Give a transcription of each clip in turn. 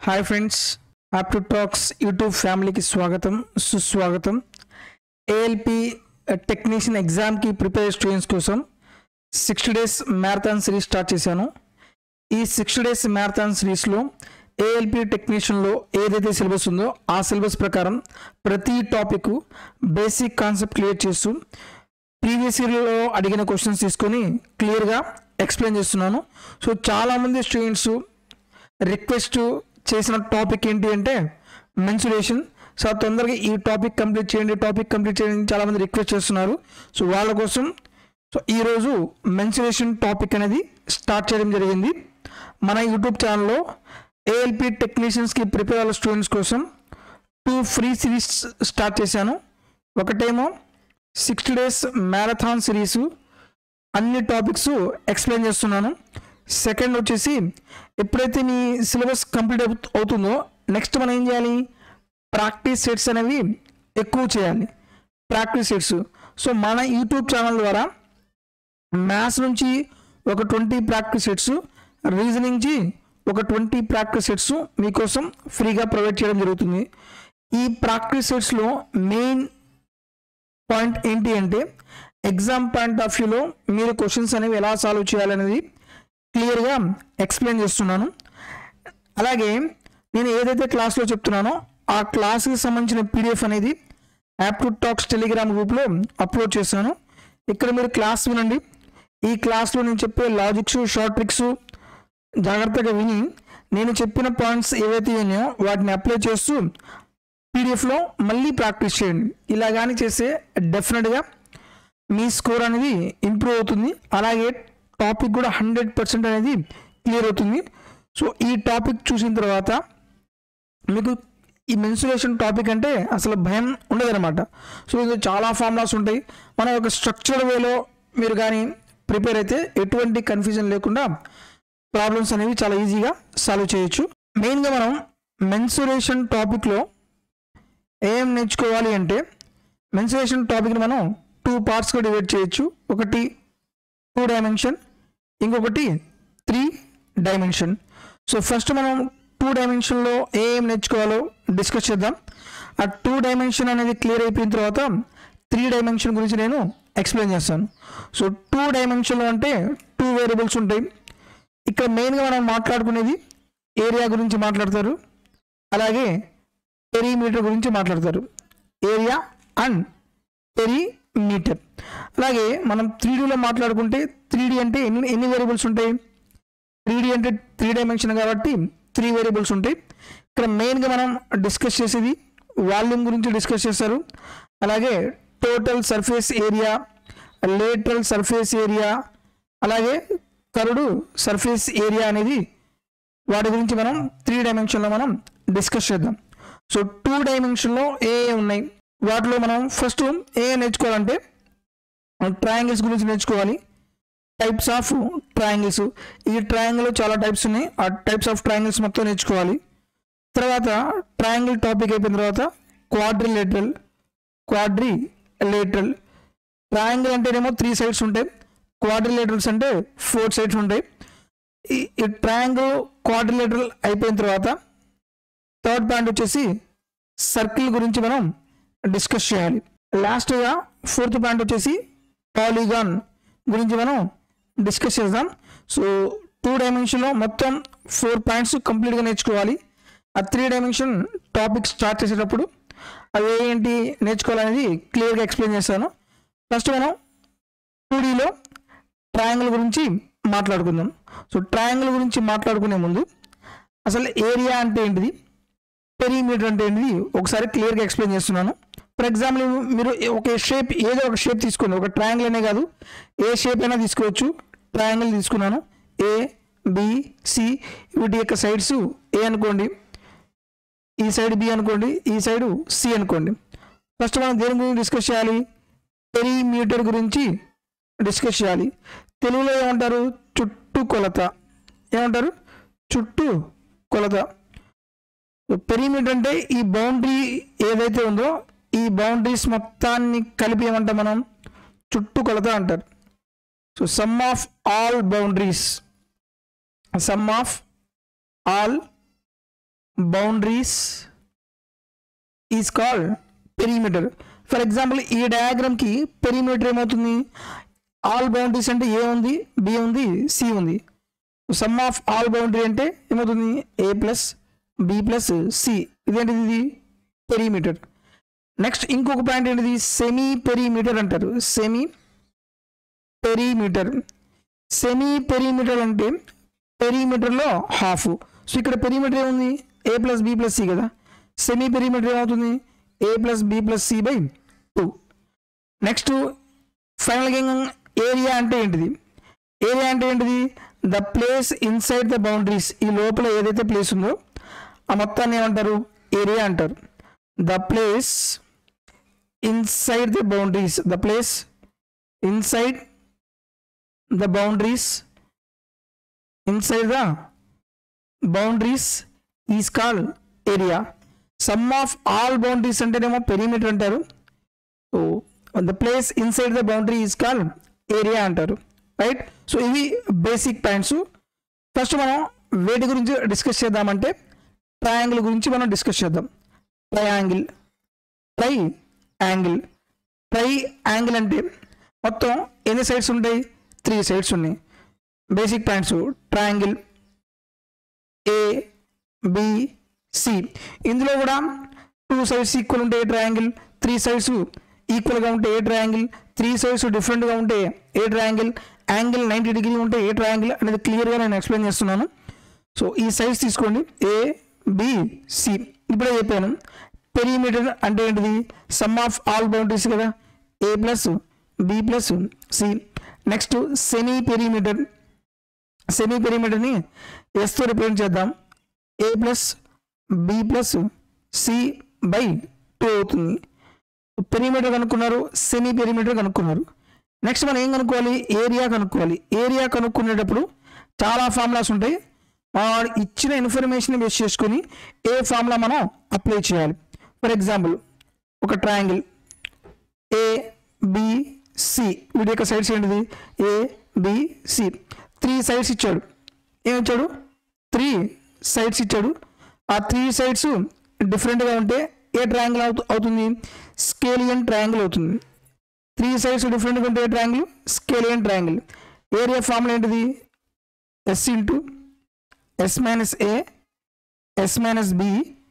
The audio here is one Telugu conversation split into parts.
Hi friends to Talks YouTube ఫ్యామిలీకి స్వాగతం సుస్వాగతం ఏఎల్పి టెక్నీషియన్ ఎగ్జామ్కి ప్రిపేర్ స్టూడెంట్స్ కోసం sixty days marathon series start చేశాను ఈ సిక్స్టీ డేస్ మ్యారథాన్ సిరీస్లో ఏఎల్పి టెక్నీషియన్లో ఏదైతే సిలబస్ ఉందో ఆ సిలబస్ ప్రకారం ప్రతి టాపిక్ బేసిక్ కాన్సెప్ట్ క్లియర్ చేస్తూ ప్రీవియస్ ఇయర్లో అడిగిన క్వశ్చన్స్ తీసుకొని క్లియర్గా ఎక్స్ప్లెయిన్ చేస్తున్నాను సో చాలామంది స్టూడెంట్స్ రిక్వెస్ట్ చేసిన టాపిక్ ఏంటి అంటే మెన్సురేషన్ సో తొందరగా ఈ టాపిక్ కంప్లీట్ చేయండి టాపిక్ కంప్లీట్ చేయండి అని చాలామంది రిక్వెస్ట్ చేస్తున్నారు సో వాళ్ళ కోసం సో ఈరోజు మెన్సురేషన్ టాపిక్ అనేది స్టార్ట్ చేయడం జరిగింది మన యూట్యూబ్ ఛానల్లో ఏఎల్పి టెక్నీషియన్స్కి ప్రిపేర్ అయ్యే స్టూడెంట్స్ కోసం టూ ఫ్రీ సిరీస్ స్టార్ట్ చేశాను ఒకటేమో సిక్స్టీ డేస్ మ్యారథాన్ సిరీస్ అన్ని టాపిక్స్ ఎక్స్ప్లెయిన్ చేస్తున్నాను సెకండ్ వచ్చేసి ఎప్పుడైతే మీ సిలబస్ కంప్లీట్ అవు- అవుతుందో నెక్స్ట్ మనం ఏం చేయాలి ప్రాక్టీస్ సెట్స్ అనేవి ఎక్కువ చేయాలి ప్రాక్టీస్ సెట్స్ సో మన యూట్యూబ్ ఛానల్ ద్వారా మ్యాథ్స్ నుంచి ఒక ట్వంటీ ప్రాక్టీస్ సెట్స్ రీజనింగ్ నుంచి ఒక ట్వంటీ ప్రాక్టీస్ సెట్స్ మీకోసం ఫ్రీగా ప్రొవైడ్ చేయడం జరుగుతుంది ఈ ప్రాక్టీస్ సెట్స్లో మెయిన్ పాయింట్ ఏంటి అంటే ఎగ్జామ్ పాయింట్ ఆఫ్ వ్యూలో మీరు క్వశ్చన్స్ అనేవి ఎలా సాల్వ్ చేయాలనేది క్లియర్గా ఎక్స్ప్లెయిన్ చేస్తున్నాను అలాగే నేను ఏదైతే క్లాస్లో చెప్తున్నానో ఆ క్లాస్కి సంబంధించిన పీడిఎఫ్ అనేది యాప్టూడ్ టాక్స్ టెలిగ్రామ్ గ్రూప్లో అప్లోడ్ చేశాను ఇక్కడ మీరు క్లాస్ వినండి ఈ క్లాస్లో నేను చెప్పే లాజిక్స్ షార్ట్ ట్రిక్స్ జాగ్రత్తగా విని నేను చెప్పిన పాయింట్స్ ఏవైతే ఉన్నాయో వాటిని అప్లై చేస్తూ పీడిఎఫ్లో మళ్ళీ ప్రాక్టీస్ చేయండి ఇలా కానీ చేస్తే డెఫినెట్గా మీ స్కోర్ అనేది ఇంప్రూవ్ అవుతుంది అలాగే టాపిక్ కూడా హండ్రెడ్ పర్సెంట్ అనేది క్లియర్ అవుతుంది సో ఈ టాపిక్ చూసిన తర్వాత మీకు ఈ మెన్సురేషన్ టాపిక్ అంటే అసలు భయం ఉండదన్నమాట సో ఇది చాలా ఫార్ములాస్ ఉంటాయి మన ఒక స్ట్రక్చర్డ్ వేలో మీరు కానీ ప్రిపేర్ అయితే ఎటువంటి కన్ఫ్యూజన్ లేకుండా ప్రాబ్లమ్స్ అనేవి చాలా ఈజీగా సాల్వ్ చేయొచ్చు మెయిన్గా మనం మెన్సురేషన్ టాపిక్లో ఏం నేర్చుకోవాలి అంటే మెన్సురేషన్ టాపిక్ని మనం టూ పార్ట్స్గా డివైడ్ చేయొచ్చు ఒకటి టూ డైమెన్షన్ ఇంకొకటి త్రీ డైమెన్షన్ సో ఫస్ట్ మనం టూ డైమెన్షన్లో ఏం నేర్చుకోవాలో డిస్కస్ చేద్దాం ఆ టూ డైమెన్షన్ అనేది క్లియర్ అయిపోయిన తర్వాత త్రీ డైమెన్షన్ గురించి నేను ఎక్స్ప్లెయిన్ చేస్తాను సో టూ డైమెన్షన్లో అంటే టూ వేరియబుల్స్ ఉంటాయి ఇక్కడ మెయిన్గా మనం మాట్లాడుకునేది ఏరియా గురించి మాట్లాడతారు అలాగే పెరీమీటర్ గురించి మాట్లాడతారు ఏరియా అండ్ పెరీమీటర్ అలాగే మనం త్రీ డీలో మాట్లాడుకుంటే త్రీ డీ అంటే ఎన్ని ఎన్ని వేరియబుల్స్ ఉంటాయి త్రీ డీ అంటే త్రీ డైమెన్షన్ కాబట్టి త్రీ వేరియబుల్స్ ఉంటాయి ఇక్కడ మెయిన్గా మనం డిస్కస్ చేసేది వాల్యూమ్ గురించి డిస్కస్ చేస్తారు అలాగే total surface area lateral surface area అలాగే కరుడు సర్ఫేస్ ఏరియా అనేది వాటి గురించి మనం త్రీ డైమెన్షన్లో మనం డిస్కస్ చేద్దాం సో టూ డైమెన్షన్లో ఏ ఏ ఉన్నాయి వాటిలో మనం ఫస్ట్ ఏ నేర్చుకోవాలంటే ట్రయాంగిల్స్ గురించి నేర్చుకోవాలి టైప్స్ ఆఫ్ ట్రయాంగిల్స్ ఈ ట్రయాంగిల్ చాలా టైప్స్ ఉన్నాయి ఆ టైప్స్ ఆఫ్ ట్రయాంగిల్స్ మొత్తం నేర్చుకోవాలి తర్వాత ట్రయాంగిల్ టాపిక్ అయిపోయిన తర్వాత క్వాడ్రిలేటరల్ క్వాడ్రి లేటరల్ ట్రయాంగిల్ అంటేనేమో త్రీ సైడ్స్ ఉంటాయి క్వాడ్రిలేటరల్స్ అంటే ఫోర్ సైడ్స్ ఉంటాయి ఈ ఈ ట్రయాంగిల్ క్వాడ్రిలేటరల్ అయిపోయిన తర్వాత థర్డ్ పాయింట్ వచ్చేసి సర్కిల్ గురించి మనం డిస్కస్ చేయాలి లాస్ట్గా ఫోర్త్ పాయింట్ వచ్చేసి పాలిగాన్ గురించి మనం డిస్కస్ చేద్దాం సో టూ డైమెన్షన్లో మొత్తం ఫోర్ పాయింట్స్ కంప్లీట్గా నేర్చుకోవాలి ఆ త్రీ డైమెన్షన్ టాపిక్ స్టార్ట్ చేసేటప్పుడు అవి ఏంటి నేర్చుకోవాలనేది క్లియర్గా ఎక్స్ప్లెయిన్ చేస్తాను ఫస్ట్ మనం టూ డీలో ట్రయాంగిల్ గురించి మాట్లాడుకుందాం సో ట్రయాంగిల్ గురించి మాట్లాడుకునే ముందు అసలు ఏరియా అంటే ఏంటిది పెరీమీటర్ అంటే ఏంటిది ఒకసారి క్లియర్గా ఎక్స్ప్లెయిన్ చేస్తున్నాను ఫర్ ఎగ్జాంపుల్ మీరు ఒక షేప్ ఏదో ఒక షేప్ తీసుకోండి ఒక ట్రయాంగిల్ అనే కాదు ఏ షేప్ అయినా తీసుకోవచ్చు ట్రయాంగిల్ తీసుకున్నాను ఏ బి సి వీటి యొక్క సైడ్స్ ఏ అనుకోండి ఈ సైడ్ బి అనుకోండి ఈ సైడ్ సి అనుకోండి ఫస్ట్ మనం దేని గురించి డిస్కస్ చేయాలి పెరీమీటర్ గురించి డిస్కస్ చేయాలి తెలుగులో ఏమంటారు చుట్టూ కొలత ఏమంటారు చుట్టూ కొలత పెరిమీటర్ అంటే ఈ బౌండరీ ఏదైతే ఉందో ఈ బౌండరీస్ మొత్తాన్ని కలిపి ఏమంటాం మనం చుట్టూ కొలత అంటారు so sum of all boundaries sum of all boundaries is called perimeter for example ఈ డయాగ్రామ్కి పెరిమీటర్ ఏమవుతుంది ఆల్ బౌండరీస్ అంటే ఏ ఉంది బి ఉంది సి ఉంది సమ్ ఆఫ్ ఆల్ బౌండరీ అంటే ఏమవుతుంది A plus B plus C ఇదేంటిది ఇది పెరిమీటర్ నెక్స్ట్ ఇంకొక పాయింట్ ఏంటిది సెమీ పెరిమీటర్ అంటారు సెమీ పెరిమీటర్ సెమీ పెరిమీటర్ అంటే పెరిమీటర్లో హాఫ్ సో ఇక్కడ పెరిమీటర్ ఏముంది A plus B plus C కదా సెమీ పెరిమీటర్ ఏమవుతుంది A plus B plus C by two next ఫైనల్గా ఏరియా అంటే ఏంటిది ఏరియా అంటే ఏంటిది the place inside the boundaries ఈ లోపల ఏదైతే ప్లేస్ ఉందో ఆ మొత్తాన్ని ఏమంటారు ఏరియా అంటారు the place inside the boundaries the place inside the boundaries inside the boundaries is call area sum of all boundaries అంటేనేమో పెరిమీటర్ అంటారు so the place inside the boundary is call area అంటారు రైట్ సో ఇవి బేసిక్ పాయింట్స్ ఫస్ట్ మనం వేటి గురించి డిస్కస్ చేద్దామంటే ట్రయాంగిల్ గురించి మనం డిస్కస్ చేద్దాం triangle tri angle tri angle అంటే మొత్తం ఎన్ని సైడ్స్ ఉంటాయి త్రీ సైడ్స్ ఉన్నాయి basic points triangle A B C ఇందులో కూడా టూ సైడ్స్ ఈక్వల్ ఉంటే ఏ ట్రయాంగిల్ త్రీ సైడ్స్ ఈక్వల్గా ఉంటే ఏ ట్రయాంగిల్ త్రీ సైడ్స్ డిఫరెంట్గా ఉంటే ఏ ట్రయాంగిల్ యాంగిల్ నైంటీ డిగ్రీ ఉంటే ఏ ట్రయాంగిల్ అనేది క్లియర్గా నేను ఎక్స్ప్లెయిన్ చేస్తున్నాను సో ఈ సైజ్ తీసుకోండి ఏ బి సి ఇప్పుడే చెప్పాను పెరిమీటర్ అంటే ఏంటిది సమ్ ఆఫ్ ఆల్ బౌండరీస్ కదా A plus B plus C next semi perimeter semi పెరిమీటర్ని ఎస్తో రిప్రజెంట్ చేద్దాం A plus B plus C by two అవుతుంది పెరిమీటర్ కనుక్కున్నారు సెమీ పెరిమీటర్ కనుక్కున్నారు నెక్స్ట్ మనం ఏం కనుక్కోవాలి ఏరియా కనుక్కోవాలి ఏరియా కనుక్కునేటప్పుడు చాలా ఫార్ములాస్ ఉంటాయి వాడు ఇచ్చిన ఇన్ఫర్మేషన్ బేస్ చేసుకొని ఏ ఫార్ములా మనం అప్లై చేయాలి ఫర్ ఎగ్జాంపుల్ ఒక ట్రయాంగిల్ ఏ బి సి వీడి యొక్క సైడ్స్ ఏంటిది A B C three sides ఇచ్చాడు ఏమి ఇచ్చాడు త్రీ సైడ్స్ ఇచ్చాడు ఆ త్రీ సైడ్స్ డిఫరెంట్గా ఉంటే ఏ ట్రయాంగిల్ అవుతుంది స్కేలియన్ ట్రయాంగిల్ అవుతుంది త్రీ సైడ్స్ డిఫరెంట్గా ఉంటే ఏ triangle scalene triangle area formula ఏంటిది S into S minus A S minus B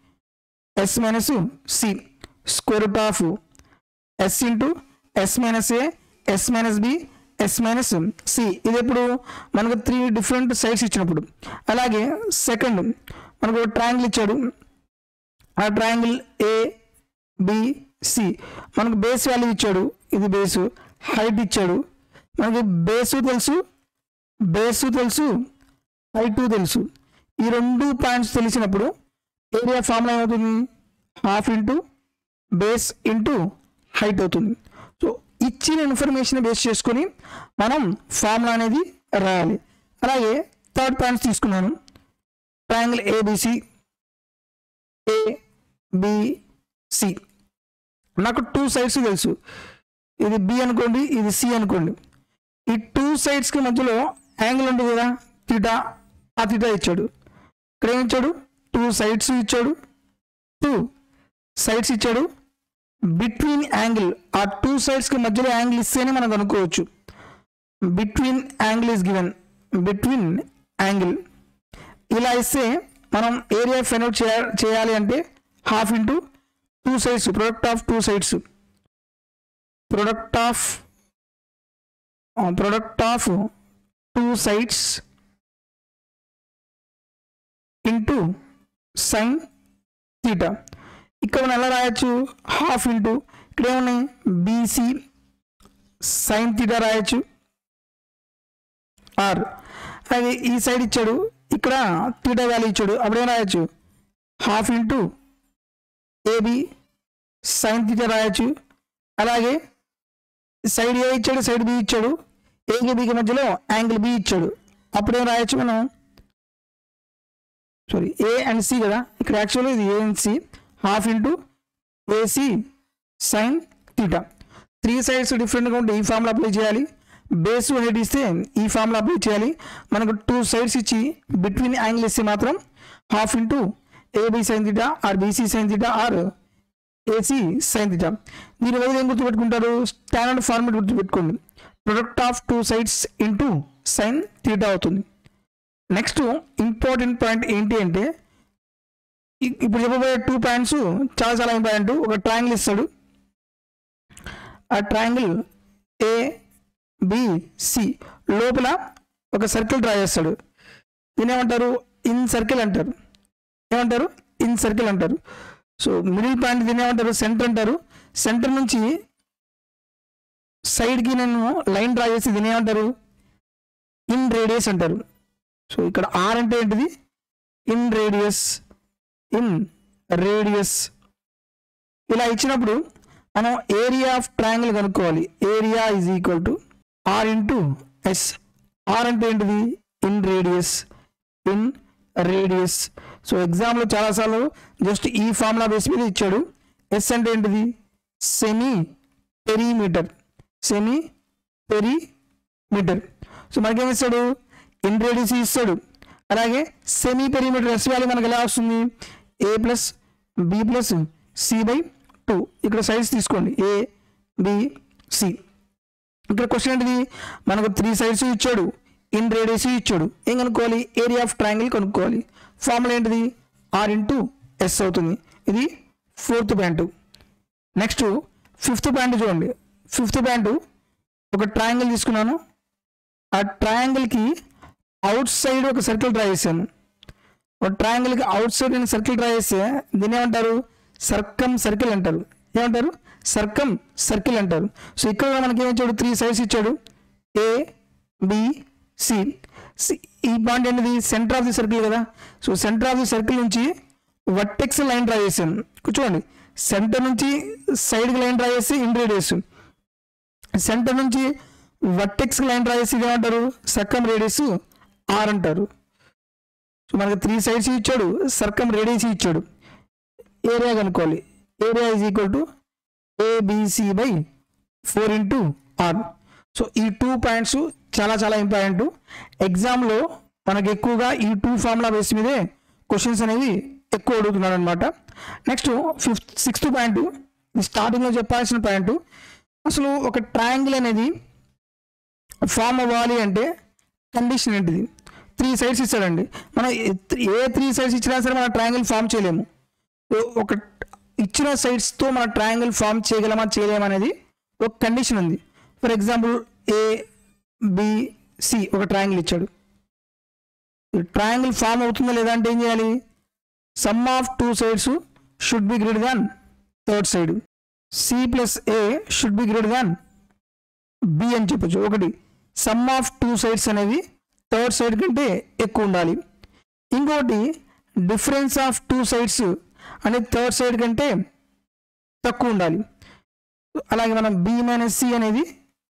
S minus C square root of S into S minus A S minus B S minus C ఇది ఎప్పుడు మనకు త్రీ డిఫరెంట్ సైడ్స్ ఇచ్చినప్పుడు అలాగే సెకండ్ మనకు ట్రయాంగిల్ ఇచ్చాడు ఆ ట్రయాంగిల్ ఏ బి సి మనకు బేస్ వాల్యూ ఇచ్చాడు ఇది బేసు హైట్ ఇచ్చాడు మనకి బేసు తెలుసు బేసు తెలుసు హైట్ తెలుసు ఈ రెండు పాయింట్స్ తెలిసినప్పుడు ఏరియా ఫార్ములా ఏమవుతుంది half into base into height అవుతుంది సో ఇచ్చిన ఇన్ఫర్మేషన్ బేస్ చేసుకొని మనం ఫార్ములా అనేది రాయాలి అలాగే థర్డ్ పాయింట్స్ తీసుకున్నాను ట్రయాంగిల్ ఏబిసి ఏ బిసి నాకు టూ సైడ్స్ తెలుసు ఇది బి అనుకోండి ఇది సి అనుకోండి ఈ టూ సైడ్స్కి మధ్యలో యాంగిల్ ఉంటుంది కదా తీటా ఆ తీటా ఇచ్చాడు ఇక్కడ ఏమి ఇచ్చాడు టూ సైడ్స్ ఇచ్చాడు టూ సైడ్స్ ఇచ్చాడు బిట్వీన్ యాంగిల్ ఆ టూ సైడ్స్కి మధ్యలో యాంగిల్ ఇస్తేనే మనం కనుక్కోవచ్చు between angle is given between angle ఇలా ఇస్తే మనం ఏరియా ఫైండ్ అవుట్ చేయ చేయాలి అంటే half into two sides product of two sides product of product of two sides into sine theta ఇక్కడ మనం ఎలా రాయొచ్చు హాఫ్ ఇంటూ ఇక్కడ ఏమున్నాయి బీసీ సైన్ థీటా రాయొచ్చు ఆర్ అది ఈ సైడ్ ఇచ్చాడు ఇక్కడ థీటా వాల్యూ ఇచ్చాడు అప్పుడేం రాయొచ్చు half into AB sine theta రాయొచ్చు అలాగే సైడ్ ఏ ఇచ్చాడు సైడ్ బి ఇచ్చాడు ఏకి బికి మధ్యలో యాంగిల్ బి ఇచ్చాడు అప్పుడేం రాయొచ్చు మనం సారీ ఏ అండ్ సి కదా ఇక్కడ యాక్చువల్లీ ఇది A and C half into AC sine theta three sides డిఫరెంట్గా ఉంటే ఈ ఫార్ములా అప్లై చేయాలి బేస్ హెడ్ ఇస్తే ఈ ఫార్ములా అప్లై చేయాలి మనకు టూ సైడ్స్ ఇచ్చి బిట్వీన్ యాంగిల్ ఇస్తే మాత్రం half into AB sine theta or BC sine theta or AC sine theta దీని వల్ల ఏం గుర్తుపెట్టుకుంటారు స్టాండర్డ్ ఫార్మేట్ గుర్తుపెట్టుకోండి product of two sides into sine theta అవుతుంది నెక్స్ట్ ఇంపార్టెంట్ పాయింట్ ఏంటి అంటే ఇ- ఇప్పుడు చెప్పబోయే టూ పాయింట్స్ చాలా చాలా ఇంపార్టెంట్ ఒక ట్రయాంగిల్ ఇస్తాడు ఆ ట్రయాంగిల్ ఏ సి లోపల ఒక సర్కిల్ డ్రా చేస్తాడు దీని ఏమంటారు ఇన్ సర్కిల్ అంటారు ఏమంటారు ఇన్ సర్కిల్ అంటారు సో మిడిల్ పాయింట్ దీన్ని ఏమంటారు సెంటర్ అంటారు సెంటర్ నుంచి సైడ్కి నేను లైన్ డ్రా చేసి దీన్ని ఏమంటారు ఇన్ రేడియస్ అంటారు సో ఇక్కడ ఆర్ అంటే ఏంటిది ఇన్ రేడియస్ ఇన్ రేడియస్ ఇలా ఇచ్చినప్పుడు మనం ఏరియా ఆఫ్ ట్రయాంగిల్ కనుక్కోవాలి area is equal to R into S R అంటే ఏంటిది inradius inradius so ఎగ్జామ్లో చాలాసార్లు జస్ట్ ఈ ఫార్ములా బేస్ మీద ఇచ్చాడు ఎస్ అంటే ఏంటిది semi perimeter semi perimeter so మనకేం ఇస్తాడు ఇన్ రేడియస్ ఇస్తాడు అలాగే సెమీ పెరీమీటర్ ఎస్ వాల్యూ మనకి ఎలా వస్తుంది A plus B plus C by two ఇక్కడ సైడ్స్ తీసుకోండి ఏ బి సి ఇక్కడ క్వశ్చన్ ఏంటిది మనకు త్రీ సైడ్స్ ఇచ్చాడు ఇన్ రేడియస్ ఇచ్చాడు ఏం కనుక్కోవాలి ఏరియా ఆఫ్ ట్రయాంగిల్ కనుక్కోవాలి ఫార్ములా ఏంటిది ఆర్ ఇంటూ ఎస్ అవుతుంది ఇది fourth point next fifth point చూడండి ఫిఫ్త్ పాయింట్ ఒక ట్రయాంగిల్ తీసుకున్నాను ఆ ట్రయాంగిల్కి అవుట్ సైడ్ ఒక సర్కిల్ డ్రా చేశాను ఒక ట్రయాంగిల్కి అవుట్ సైడ్ నేను సర్కిల్ డ్రా చేస్తే దీన్ని ఏమంటారు సర్కం సర్కిల్ అంటారు ఏమంటారు సర్కం సర్కిల్ అంటారు సో ఇక్కడ కూడా మనకి ఏమిచ్చాడు త్రీ సైడ్స్ ఇచ్చాడు ఏ బి సి ఈ పాయింట్ ఏంటిది సెంటర్ ఆఫ్ ది సర్కిల్ కదా so centre of the circle నుంచి వర్టెక్స్ లైన్ డ్రా చేశాను కూర్చోండి సెంటర్ నుంచి సైడ్కి లైన్ డ్రా చేసి ఇన్ రేడియస్ సెంటర్ నుంచి వర్టెక్స్ లైన్ డ్రా చేసి ఇది ఏమంటారు సర్కం రేడియస్ ఆర్ అంటారు సో మనకి త్రీ సైడ్స్ ఇచ్చాడు సర్కం రేడియస్ ఇచ్చాడు ఏరియా కనుక్కోవాలి area is equal to ABC by four into R so ఈ టూ పాయింట్స్ చాలా చాలా ఇంపార్టెంట్ ఎగ్జామ్లో మనకి ఎక్కువగా ఈ టూ ఫార్ములా బేస్ మీదే క్వశ్చన్స్ అనేవి ఎక్కువ అడుగుతున్నాడు అనమాట నెక్స్ట్ ఫిఫ్త్ సిక్స్త్ పాయింట్ స్టార్టింగ్లో చెప్పాల్సిన పాయింట్ అసలు ఒక ట్రయాంగిల్ అనేది ఫామ్ అవ్వాలి అంటే కండిషన్ ఏంటిది త్రీ సైడ్స్ ఇస్తాడండి మనం ఏ- ఏ త్రీ సైడ్స్ ఇచ్చినా సరే మన ట్రయాంగిల్ ఫామ్ చేయలేము సో ఒక ఇచ్చిన సైడ్స్తో మన ట్రయాంగిల్ ఫామ్ చేయగలమా చేయలేమా అనేది ఒక కండిషన్ ఉంది for example A B C ఒక ట్రయాంగిల్ ఇచ్చాడు ట్రయాంగిల్ ఫామ్ అవుతుందా లేదా అంటే ఏం చేయాలి sum of two sides should be greater than third side C plus A should be greater than B అని చెప్పొచ్చు ఒకటి సమ్ ఆఫ్ టూ సైడ్స్ అనేవి థర్డ్ సైడ్ కంటే ఎక్కువ ఉండాలి ఇంకోటి డిఫరెన్స్ ఆఫ్ టూ సైడ్స్ అనేది థర్డ్ సైడ్ కంటే తక్కువ ఉండాలి అలాగే మనం బి మైనస్ సి అనేది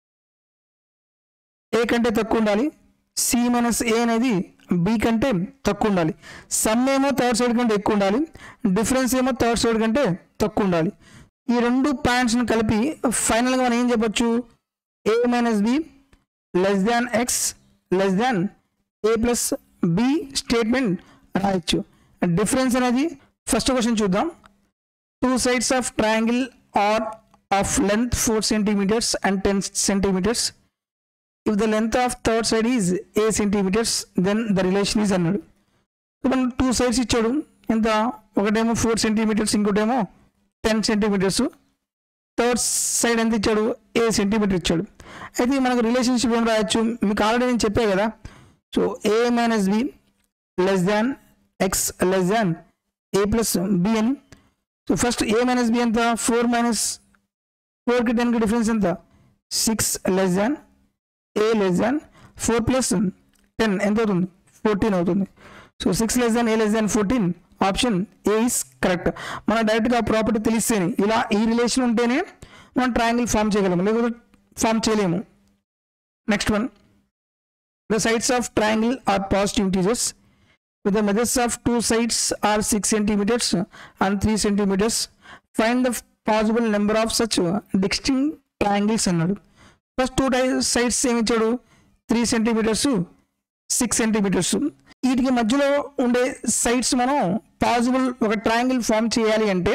ఏ కంటే తక్కువ ఉండాలి సి మైనస్ ఏ అనేది బి కంటే తక్కువ ఉండాలి సమ్ ఏమో థర్డ్ సైడ్ కంటే ఎక్కువ ఉండాలి డిఫరెన్స్ ఏమో థర్డ్ సైడ్ కంటే తక్కువ ఉండాలి ఈ రెండు పాయింట్స్ని కలిపి ఫైనల్గా మనం ఏం చెప్పొచ్చు A minus B less than X less than A plus B statement రాయొచ్చు డిఫరెన్స్ అనేది ఫస్ట్ క్వశ్చన్ చూద్దాం two sides of triangle are of length four centimetres and ten centimetres if the length of third side is A centimetres then the relation is అన్నాడు ఇప్పుడు మనం టూ సైడ్స్ ఇచ్చాడు ఎంత ఒకటేమో ఫోర్ సెంటీమీటర్స్ ఇంకోటేమో టెన్ సెంటీమీటర్స్ థర్డ్ సైడ్ ఎంత ఇచ్చాడు ఏ సెంటీమీటర్ ఇచ్చాడు అయితే మనకు రిలేషన్షిప్ ఏం రాయొచ్చు మీకు ఆల్రెడీ నేను చెప్పే కదా so A minus B less than X less than A plus B అని so first A minus B ఎంత ఫోర్ మైనస్ ఫోర్కి టెన్కి డిఫరెన్స్ ఎంత six less than A less than four plus ten ఎంత అవుతుంది ఫోర్టీన్ అవుతుంది so six less than A less than fourteen option A is correct మన డైరెక్ట్గా ప్రాపర్టీ తెలిస్తేనే ఇలా ఈ రిలేషన్ ఉంటేనే మనం ట్రయాంగిల్ ఫామ్ చేయగలము లేకపోతే ఫామ్ చేయలేము next one the sides of triangle are positive integers with the measures of two sides are 6 centimeters and 3 centimeters find the possible number of such distinct triangles అన్నాడు ఫస్ట్ టూ సైడ్స్ ఏమి ఇచ్చాడు త్రీ సెంటీమీటర్స్ సిక్స్ సెంటీమీటర్స్ వీటికి మధ్యలో ఉండే సైడ్స్ మనం పాసిబుల్ ఒక ట్రయాంగిల్ ఫామ్ చేయాలి అంటే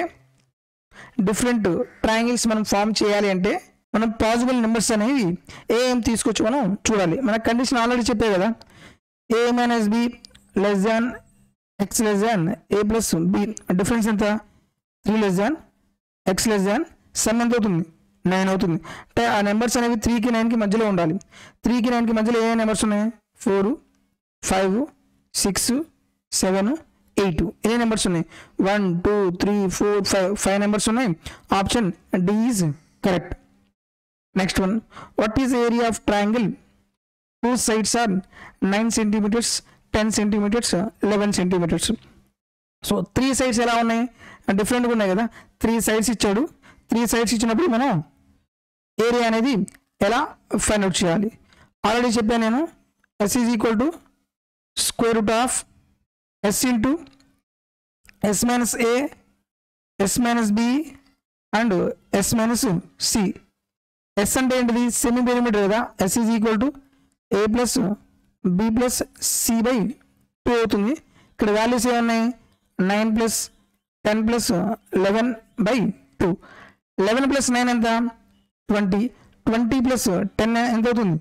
డిఫరెంట్ ట్రయాంగిల్స్ మనం ఫామ్ చేయాలి అంటే మనం పాసిబుల్ నెంబర్స్ అనేవి ఏం తీసుకొచ్చి మనం చూడాలి మన కండిషన్ ఆల్రెడీ చెప్పే కదా A minus B less than X less than A plus B difference ఎంత three less than X less than sum ఎంత అవుతుంది నైన్ అవుతుంది అంటే ఆ నెంబర్స్ అనేవి త్రీకి నైన్కి మధ్యలో ఉండాలి త్రీకి నైన్కి మధ్యలో ఏ నెంబర్స్ ఉన్నాయి four five six seven eight ఎన్ని నెంబర్స్ ఉన్నాయి one two three four five five numbers ఉన్నాయి option D is correct next one what is area of triangle two sides are nine centimetres ten centimetres eleven centimetres so three sides ఎలా ఉన్నాయి డిఫరెంట్గా ఉన్నాయి కదా త్రీ సైడ్స్ ఇచ్చాడు త్రీ సైడ్స్ ఇచ్చినప్పుడు మనం ఏరియా అనేది ఎలా ఫైండ్ అవుట్ చేయాలి ఆల్రెడీ చెప్పాను నేను S is equal to square root of S into S minus A S minus B and S minus C S అంటే ఏంటిది సెమీ పెరిమీటర్ కదా S is equal to A plus B plus C by two అవుతుంది ఇక్కడ వాల్యూస్ ఏమున్నాయి nine plus ten plus eleven by two eleven plus nine ఎంత ట్వంటీ ట్వంటీ ప్లస్ టెన్ ఎంత అవుతుంది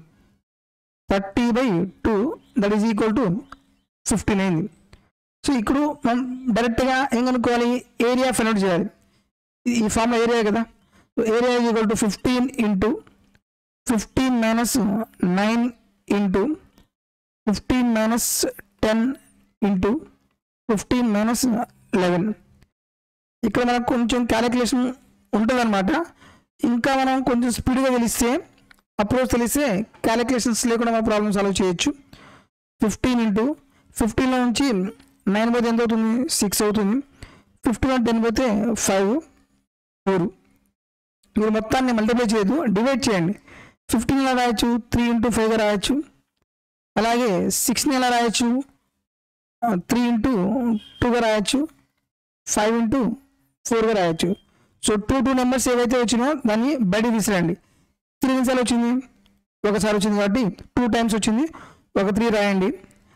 thirty by two that is equal to fifteen అయింది సో ఇప్పుడు మనం డైరెక్ట్గా ఏం కనుక్కోవాలి ఏరియా ఫైండ్ అవుట్ చేయాలి ఈ- ఈ ఫామ్లో ఏరియా కదా so area is equal to fifteen into fifteen minus nine into fifteen minus ten into fifteen minus eleven ఇక్కడ మనకు కొంచెం క్యాలిక్యులేషన్ ఉంటుందన్నమాట ఇంకా మనం కొంచెం స్పీడ్గా తెలిస్తే అప్రోచ్ తెలిస్తే క్యాలిక్యులేషన్స్ లేకుండా మనం ప్రాబ్లమ్ సాల్వ్ చేయొచ్చు ఫిఫ్టీన్ ఇంటూ ఫిఫ్టీన్లో నుంచి నైన్ పోతే ఎంత అవుతుంది సిక్స్ అవుతుంది ఫిఫ్టీన్ టెన్ పోతే ఫైవ్ ఫోర్ మీరు మొత్తాన్ని మల్టిప్లై చేయదు డివైడ్ చేయండి ఫిఫ్టీన్ ఎలా రాయొచ్చు త్రీ ఇంటూ ఫైవ్గా రాయొచ్చు అలాగే సిక్స్ని ఎలా రాయొచ్చు త్రీ ఇంటూ టూగా రాయొచ్చు ఫైవ్ ఇంటూ ఫోర్గా రాయొచ్చు సో టూ టూ నెంబర్స్ ఏవైతే వచ్చినాయో దాన్ని బయటికి తీసుకురండి త్రీ ఎన్నిసార్లు వచ్చింది ఒకసారి వచ్చింది కాబట్టి టూ టైమ్స్ వచ్చింది ఒక త్రీ రాయండి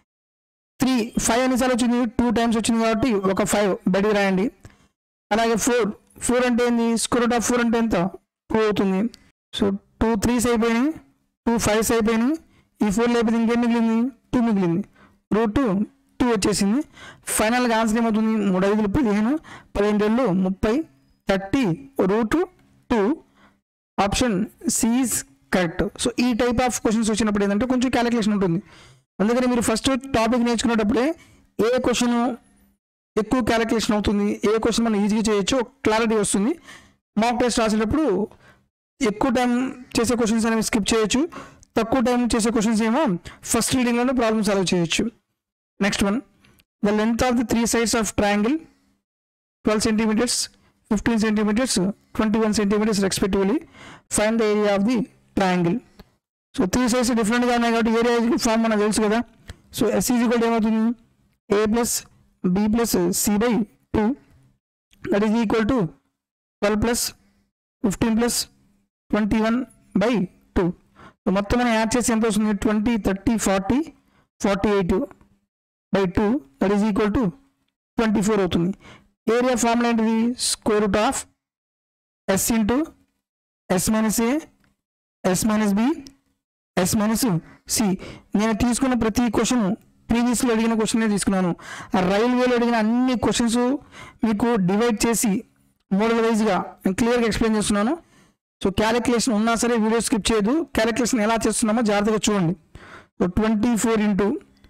త్రీ ఫైవ్ ఎన్నిసార్లు వచ్చింది టూ టైమ్స్ వచ్చింది కాబట్టి ఒక ఫైవ్ బయటికి రాయండి అలాగే ఫోర్ ఫోర్ అంటే ఏంది స్క్వేర్ రూట్ ఆఫ్ ఫోర్ అంటే ఎంత టూ అవుతుంది సో టూ త్రీస్ అయిపోయినాయి టూ ఫైవ్స్ అయిపోయినాయి ఈ ఫోర్ లేకపోతే ఇంకేం మిగిలింది టూ మిగిలింది రూట్ టూ వచ్చేసింది ఫైనల్గా ఆన్సర్ ఏమవుతుంది మూడు ఐదులు పదిహేను పదిహేను రెండు ముప్పై thirty root two option C is correct so ఈ టైప్ ఆఫ్ క్వశ్చన్స్ వచ్చినప్పుడు ఏంటంటే కొంచెం క్యాలిక్యులేషన్ ఉంటుంది అందుకని మీరు ఫస్ట్ టాపిక్ నేర్చుకునేటప్పుడే ఏ క్వశ్చన్ ఎక్కువ క్యాలిక్యులేషన్ అవుతుంది ఏ క్వశ్చన్ మనం ఈజీగా చేయొచ్చు క్లారిటీ వస్తుంది మాక్ టెస్ట్ రాసేటప్పుడు ఎక్కువ టైం చేసే క్వశ్చన్స్ అనేవి స్కిప్ చేయొచ్చు తక్కువ టైం చేసే క్వశ్చన్స్ ఏమో ఫస్ట్ రీడింగ్లోనే ప్రాబ్లమ్ సాల్వ్ చేయొచ్చు next one the length of the three sides of triangle twelve centimetres fifteen centimetres twenty one centimetres respectively find the area of the triangle so three sides డిఫరెంట్గా ఉన్నాయి కాబట్టి ఏరియా ఫామ్ మనకు తెలుసు కదా సో ఎస్ ఈజ్ ఈక్వల్ ఏమవుతుంది A plus B plus C by two that is equal to twelve plus fifteen plus twenty one by two so మొత్తం మనం యాడ్ చేసి ఎంత వస్తుంది twenty thirty forty forty eight by two that is equal to twenty four అవుతుంది ఏరియా ఫార్ములా ఏంటిది square root of S into S minus A S minus B S minus C నేను తీసుకున్న ప్రతి క్వశ్చన్ ప్రీవియస్లో అడిగిన క్వశ్చనే తీసుకున్నాను ఆ రైల్వేలో అడిగిన అన్ని క్వశ్చన్స్ మీకు డివైడ్ చేసి మోడల్ వైజ్గా నేను క్లియర్గా ఎక్స్ప్లెయిన్ చేస్తున్నాను సో క్యాలిక్యులేషన్ ఉన్నా సరే వీడియో స్కిప్ చేయదు క్యాలిక్యులేషన్ ఎలా చేస్తున్నామో జాగ్రత్తగా చూడండి so twenty four into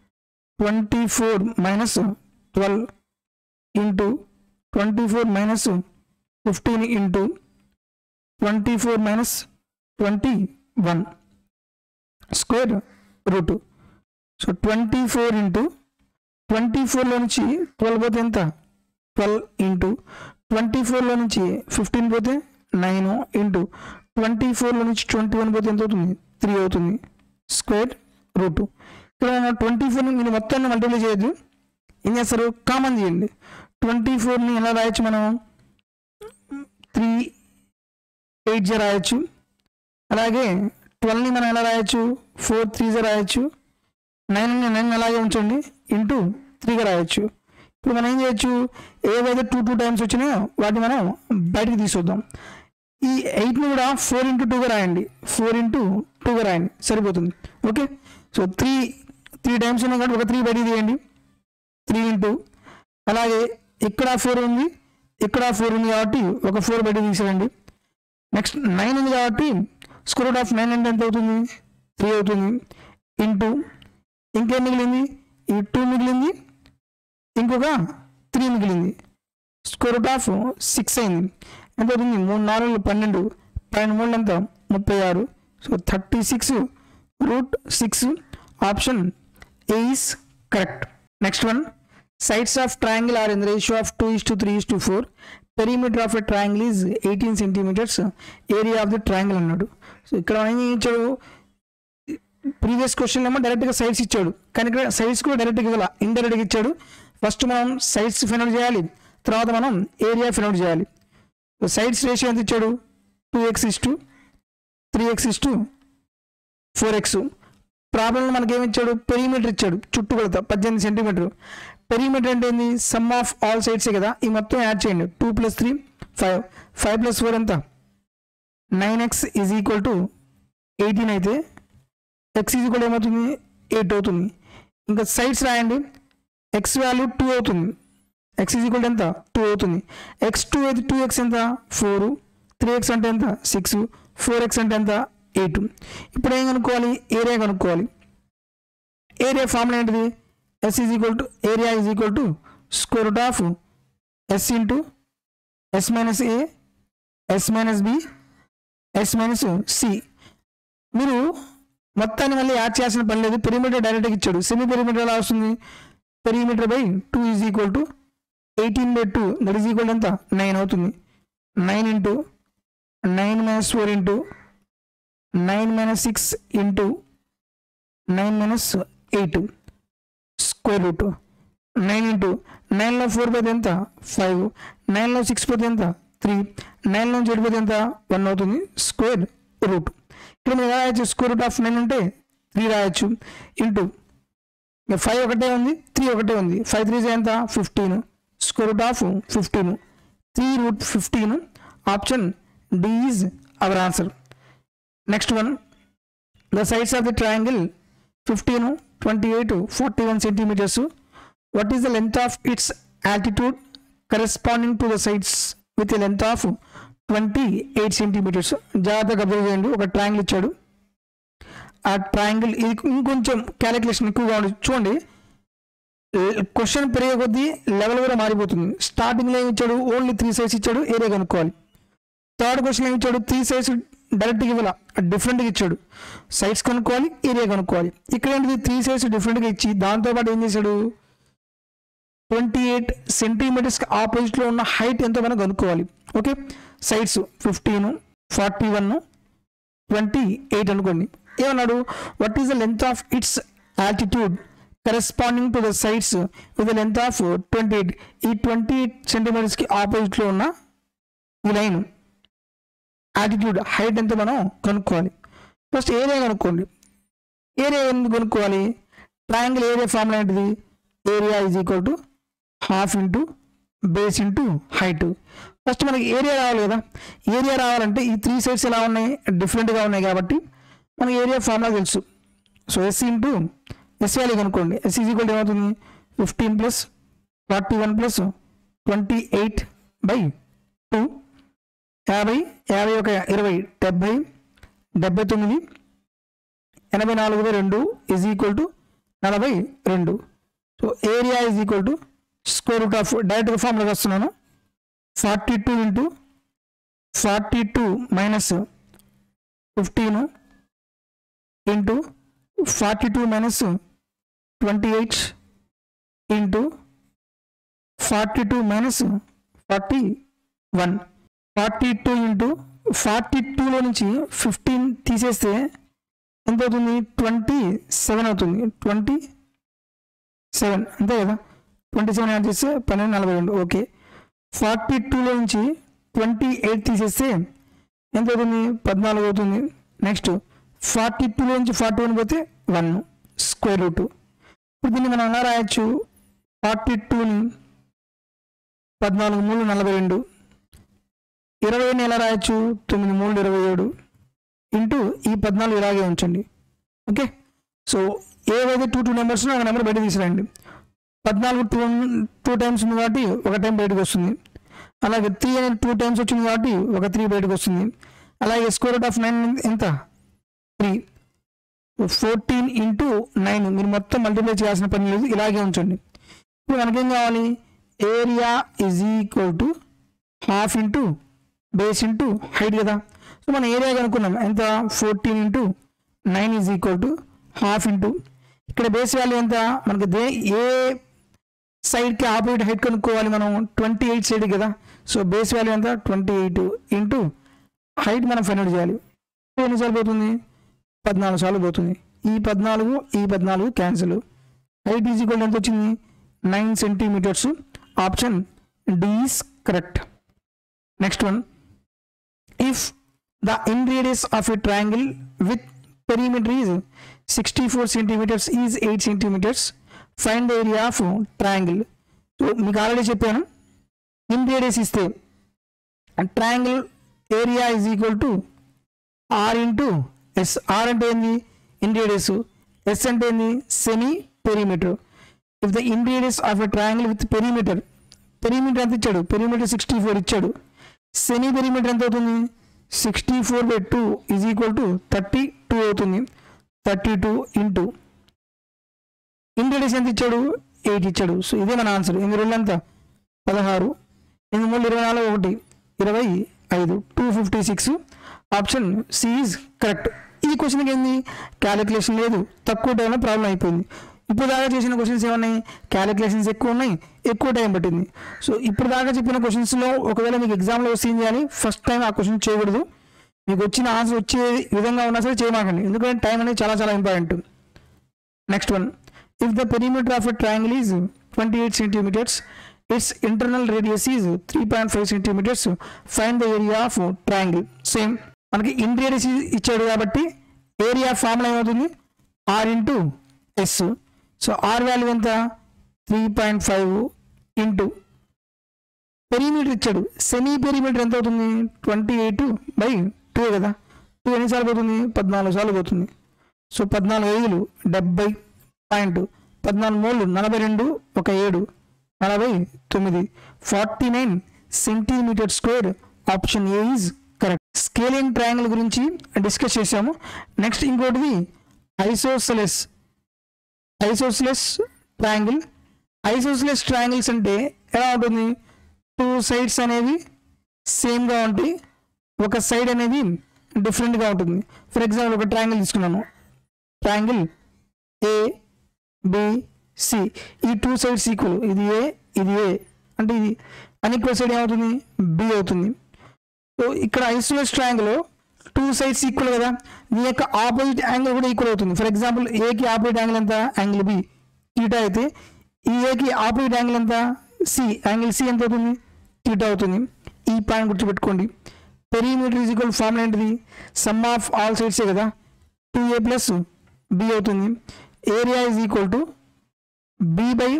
twenty four minus twelve into twenty four minus fifteen into twenty four minus twenty one square root so twenty four into twenty ఫోర్లో నుంచి ట్వెల్వ్ పోతే ఎంత ట్వెల్వ్ ఇంటూ ట్వంటీ ఫోర్లో నుంచి ఫిఫ్టీన్ పోతే నైన్ ఇంటూ ట్వంటీ ఫోర్లో నుంచి ట్వంటీ వన్ పోతే ఎంత అవుతుంది త్రీ అవుతుంది స్క్వేర్ రూట్ ఇక్కడ ట్వంటీ ఫోర్ని మీరు మొత్తాన్ని మల్టిప్లై చేయొద్దు ఏం చేస్తారు కామన్ చేయండి ట్వంటీ ఫోర్ని ఎలా రాయొచ్చు మనం త్రీ ఎయిట్ జా రాయొచ్చు అలాగే ట్వెల్వ్ని మనం ఎలా రాయొచ్చు ఫోర్ త్రీ జా రాయొచ్చు నైన్ నైన్ అలాగే ఉంచండి ఇంటూ త్రీగా రాయొచ్చు ఇప్పుడు మనం ఏం చేయొచ్చు ఏవైతే టూ టూ టైమ్స్ వచ్చినాయో వాటిని మనం బయటికి తీసుకొద్దాం ఈ ఎయిట్ని కూడా ఫోర్ ఇంటూ టూగా రాయండి ఫోర్ ఇంటూ టూగా రాయండి సరిపోతుంది okay so three three times ఉన్నాయి కాబట్టి ఒక త్రీ బయటికి తీయండి త్రీ ఇంటూ అలాగే ఇక్కడ ఫోర్ ఉంది ఇక్కడ ఫోర్ ఉంది కాబట్టి ఒక ఫోర్ బయటికి తీసేయండి నెక్స్ట్ నైన్ ఉంది కాబట్టి స్క్వేర్ రూట్ ఆఫ్ నైన్ అంటే ఎంత అవుతుంది త్రీ అవుతుంది ఇంటూ ఇంకేం మిగిలింది ఈ టూ మిగిలింది ఇంకొక త్రీ మిగిలింది స్క్వేర్ రూట్ ఆఫ్ సిక్స్ అయింది ఎంత అవుతుంది మూడు నాలుగు పన్నెండు పన్నెండు మూడు ఎంత ముప్పై ఆరు so thirty six root six option is correct next one sides of triangle are in the ratio of 2 is to 3 is to 4 perimeter of a triangle is 18 centimeters area of the triangle అన్నాడు సో ఇక్కడ మనం ఏం ఇచ్చాడు ప్రీవియస్ క్వశ్చన్ ఏమో డైరెక్ట్గా సైడ్స్ ఇచ్చాడు కానీ ఇక్కడ సైడ్స్ కూడా డైరెక్ట్గా ఇవ్వాల ఇండైరెక్ట్గా ఇచ్చాడు ఫస్ట్ మనం సైడ్స్ ఫైండ్ చేయాలి తర్వాత మనం ఏరియా ఫైండ్ చేయాలి సైడ్స్ రేషియో ఎంత ఇచ్చాడు two X is to three X is to four X ప్రాబ్లంలో మనకి ఏమి ఇచ్చాడు పెరిమీటర్ ఇచ్చాడు చుట్టుకొలత పద్దెనిమిది సెంటీమీటర్ పెరిమీటర్ అంటే ఏంది సమ్ ఆఫ్ ఆల్ సైడ్సే కదా ఈ మొత్తం యాడ్ చేయండి two plus three five five plus four ఎంత nine X is equal to eighteen అయితే ఎక్స్ ఈజ్ ఈక్వల్ ఏమవుతుంది ఎయిట్ అవుతుంది ఇంకా సైడ్స్ రాయండి ఎక్స్ వాల్యూ టూ అవుతుంది ఎక్స్ ఈజ్ ఈక్వల్ ఎంత టూ అవుతుంది ఎక్స్ టూ అయితే టూ ఎక్స్ ఎంత ఫోర్ త్రీ ఎక్స్ అంటే ఎంత సిక్స్ ఫోర్ ఎక్స్ అంటే ఎంత ఎయిట్ ఇప్పుడు ఏం కనుక్కోవాలి ఏరియా కనుక్కోవాలి ఏరియా ఫార్ములా ఏంటిది S is equal to area is equal to square root of S into S minus A S minus B S minus C మీరు మొత్తాన్ని మళ్ళీ యాడ్ చేయాల్సిన పని లేదు పెరిమీటర్ డైరెక్ట్గా ఇచ్చాడు సెమీ పెరిమీటర్ ఎలా వస్తుంది perimeter by two is equal to eighteen by two that is equal ఎంత నైన్ అవుతుంది nine into nine minus four into nine minus six into nine minus eight square root nine into నైన్లో ఫోర్ పోతే ఎంత ఫైవ్ నైన్లో సిక్స్ పోతే ఎంత త్రీ నైన్లో ఎయిట్ పోతే ఎంత వన్ అవుతుంది స్క్వేర్ రూట్ ఇక్కడ మీరు ఎలా రాయొచ్చు స్క్వేర్ రూట్ ఆఫ్ నైన్ అంటే త్రీ రాయొచ్చు ఇంటూ ఇక ఫైవ్ ఒకటే ఉంది త్రీ ఒకటే ఉంది ఫైవ్ త్రీ ఎంత fifteen square root of fifteen three root fifteen option D is our answer next one the sides of the triangle fifteen twenty eight forty one centimetres what is the length of its altitude corresponding to the sides with length of twenty eight centimetres జాగ్రత్తగా అబ్జర్వ్ చేయండి ఒక ట్రయాంగిల్ ఇచ్చాడు ఆ ట్రయాంగిల్ ఇది ఇంకొంచెం క్యాలిక్యులేషన్ ఎక్కువగా ఉంది చూడండి క్వశ్చన్ పెరిగే కొద్దీ లెవెల్ కూడా మారిపోతుంది స్టార్టింగ్లో ఏమి ఇచ్చాడు ఓన్లీ త్రీ సైడ్స్ ఇచ్చాడు ఏరియా కనుక్కోవాలి థర్డ్ క్వశ్చన్ ఏమి ఇచ్చాడు త్రీ సైడ్స్ డైరెక్ట్గా ఇవ్వాల డిఫరెంట్గా ఇచ్చాడు సైడ్స్ కనుక్కోవాలి ఏరియా కనుక్కోవాలి ఇక్కడ ఏంటిది త్రీ సైడ్స్ డిఫరెంట్గా ఇచ్చి దాంతోపాటు ఏం చేశాడు ట్వంటీ ఎయిట్ సెంటీమీటర్స్కి ఆపోజిట్లో ఉన్న హైట్ ఎంతో మనం కనుక్కోవాలి okay sides fifteen forty one twenty eight అనుకోండి ఏమన్నాడు what is the length of its altitude corresponding to the sides with length of twenty eight ఈ ట్వంటీ ఎయిట్ సెంటీమీటర్స్కి ఆపోజిట్లో ఉన్న ఈ లైన్ ఆటిట్యూడ్ హైట్ ఎంత మనం కనుక్కోవాలి ఫస్ట్ ఏరియా కనుక్కోండి ఏరియా ఎందుకు కనుక్కోవాలి ట్రయాంగిల్ ఏరియా ఫార్ములా ఏంటిది area is equal to half into base into height first మనకి ఏరియా రావాలి కదా ఏరియా రావాలంటే ఈ త్రీ సైడ్స్ ఎలా ఉన్నాయి డిఫరెంట్గా ఉన్నాయి కాబట్టి మనకి ఏరియా ఫార్ములా తెలుసు so S into S value కనుక్కోండి ఎస్ ఈజ్ ఈక్వల్ ఏమవుతుంది fifteen plus forty one plus twenty eight by two యాభై యాభై ఒక ఇరవై డెబ్బై డెబ్బై తొమ్మిది ఎనభై నాలుగు బై రెండు ఈజ్ ఈక్వల్ టు నలభై రెండు so area is equal to square root of డైరెక్ట్గా ఫార్ములాకి వస్తున్నాను forty two into forty two minus fifteen into forty two minus twenty eight into forty two minus forty one forty two into forty టూలో నుంచి ఫిఫ్టీన్ తీసేస్తే ఎంత అవుతుంది ట్వంటీ సెవెన్ అవుతుంది ట్వంటీ సెవెన్ అంతే కదా ట్వంటీ సెవెన్ యాడ్ చేస్తే పన్నెండు నలభై రెండు ఓకే ఫార్టీ టూలో నుంచి ట్వంటీ ఎయిట్ తీసేస్తే ఎంత అవుతుంది పద్నాలుగు అవుతుంది నెక్స్ట్ ఫార్టీ టూలో నుంచి ఫార్టీ వన్ పోతే వన్ స్క్వేర్ రూట్ ఇప్పుడు దీన్ని మనం ఎలా రాయొచ్చు ఫార్టీ టూని పద్నాలుగు మూడు నలభై రెండు ఇరవైని ఎలా రాయొచ్చు తొమ్మిది మూడు ఇరవై ఏడు ఇంటూ ఈ పద్నాలుగు ఇలాగే ఉంచండి ఓకే సో ఏవైతే టూ టూ నెంబర్స్ ఆ నెంబర్ బయట తీసిరండి పద్నాలుగు టూ టూ టైమ్స్ ఉంది కాబట్టి ఒక టైం బయటకు వస్తుంది అలాగే త్రీ అనేది టూ టైమ్స్ వచ్చింది కాబట్టి ఒక త్రీ బయటకు వస్తుంది అలాగే స్క్వేర్ రూట్ ఆఫ్ నైన్ ఎంత త్రీ ఫోర్టీన్ ఇంటూ నైన్ మీరు మొత్తం మల్టిప్లై చేయాల్సిన పని లేదు ఇలాగే ఉంచండి ఇప్పుడు మనకేం కావాలి area is equal to half into base into height కదా సో మనం ఏరియా కనుక్కున్నాం ఎంత fourteen into nine is equal to half into ఇక్కడ బేస్ వాల్యూ ఎంత మనకి దే ఏ సైడ్కి ఆపోజిట్ హైట్ కనుక్కోవాలి మనం ట్వంటీ ఎయిట్ సైడ్ కదా సో బేస్ వాల్యూ ఎంత ట్వంటీ ఎయిట్ ఇంటూ హైట్ మనం ఫైండ్ అవుట్ చేయాలి ఎన్నిసార్లు పోతుంది పద్నాలుగు సార్లు పోతుంది ఈ పద్నాలుగు ఈ పద్నాలుగు క్యాన్సిల్ హైట్ ఈజ్ ఈక్వల్ ఎంత వచ్చింది nine centimetres option D is correct next one if the inradius of a triangle with perimeter is sixty four centimetres is eight centimetres find the area of triangle so మీకు ఆల్రెడీ చెప్పాను ఇన్ రేడియస్ ఇస్తే triangle area is equal to R into S R అంటే ఏంది ఇన్ రేడియస్ ఎస్ అంటే ఏంది semi perimeter if the inradius of a triangle with perimeter perimeter ఎంత ఇచ్చాడు పెరిమీటర్ సిక్స్టీ ఫోర్ ఇచ్చాడు సెమీ పెరిమీటర్ ఎంత అవుతుంది sixty four by two is equal to thirty two అవుతుంది thirty two into inradius ఎంత ఇచ్చాడు ఎయిట్ ఇచ్చాడు సో ఇదే మన ఆన్సర్ ఎనిమిది రోజులు ఎంత పదహారు ఎనిమిది మూడు ఇరవై నాలుగు ఒకటి ఇరవై ఐదు two fifty six option C is correct ఈ క్వశ్చన్కి ఏంది క్యాలిక్యులేషన్ లేదు తక్కువ టైంలో ప్రాబ్లం అయిపోయింది ఇప్పుడు దాకా చేసిన క్వశ్చన్స్ ఏమన్నాయి క్యాలిక్యులేషన్స్ ఎక్కువ ఉన్నాయి ఎక్కువ టైం పట్టింది సో ఇప్పుడు దాకా చెప్పిన క్వశ్చన్స్లో ఒకవేళ మీకు ఎగ్జామ్లో వస్తుంది చేయాలి ఫస్ట్ టైం ఆ క్వశ్చన్ చేయకూడదు మీకు వచ్చిన ఆన్సర్ వచ్చే విధంగా ఉన్నా సరే చేయమాకండి ఎందుకంటే టైం అనేది చాలా చాలా important next one if the perimeter of a triangle is twenty eight centimetres its internal radius is three point five centimetres find the area of triangle same మనకి ఇన్ రేడియస్ ఇచ్చాడు కాబట్టి ఏరియా ఫార్ములా ఏమవుతుంది R into S so R value ఎంత three point five into perimeter ఇచ్చాడు సెమీ పెరిమీటర్ ఎంత అవుతుంది ట్వంటీ ఎయిట్ బై టూ కదా టూ ఎన్నిసార్లు పోతుంది పద్నాలుగు సార్లు పోతుంది సో పద్నాలుగు ఐదులు డెబ్బై పాయింట్ పద్నాలుగు మూడు నలభై రెండు ఒక ఏడు నలభై తొమ్మిది forty nine centimetre square option A is correct scalene triangle గురించి డిస్కస్ చేసాము నెక్స్ట్ ఇంకోటిది isosceles isosceles triangle isosceles triangles అంటే ఎలా ఉంటుంది టూ సైడ్స్ అనేవి సేమ్గా ఉంటాయి ఒక సైడ్ అనేది డిఫరెంట్గా ఉంటుంది ఫర్ ఎగ్జాంపుల్ ఒక ట్రయాంగిల్ తీసుకున్నాము ట్రయాంగిల్ ఏ బి సి ఈ టూ సైడ్స్ ఈక్వల్ ఇది ఏ ఇది ఏ అంటే ఇది అన్ఈక్వల్ సైడ్ ఏమవుతుంది బి అవుతుంది సో ఇక్కడ isosceles triangle two sides equal కదా దీని యొక్క ఆపోజిట్ యాంగిల్ కూడా ఈక్వల్ అవుతుంది ఫర్ ఎగ్జాంపుల్ ఏకి ఆపోజిట్ యాంగిల్ ఎంత యాంగిల్ బి టీటా అయితే ఈ ఏకి ఆపోజిట్ యాంగిల్ ఎంత సి యాంగిల్ సి ఎంత అవుతుంది టీటా అవుతుంది ఈ పాయింట్ గుర్తుపెట్టుకోండి పెరిమీటర్ ఈజ్ ఈక్వల్ ఫార్ములా ఏంటిది సమ్ ఆఫ్ ఆల్ సైడ్సే కదా టూ ఏ ప్లస్ బి అవుతుంది area is equal to B by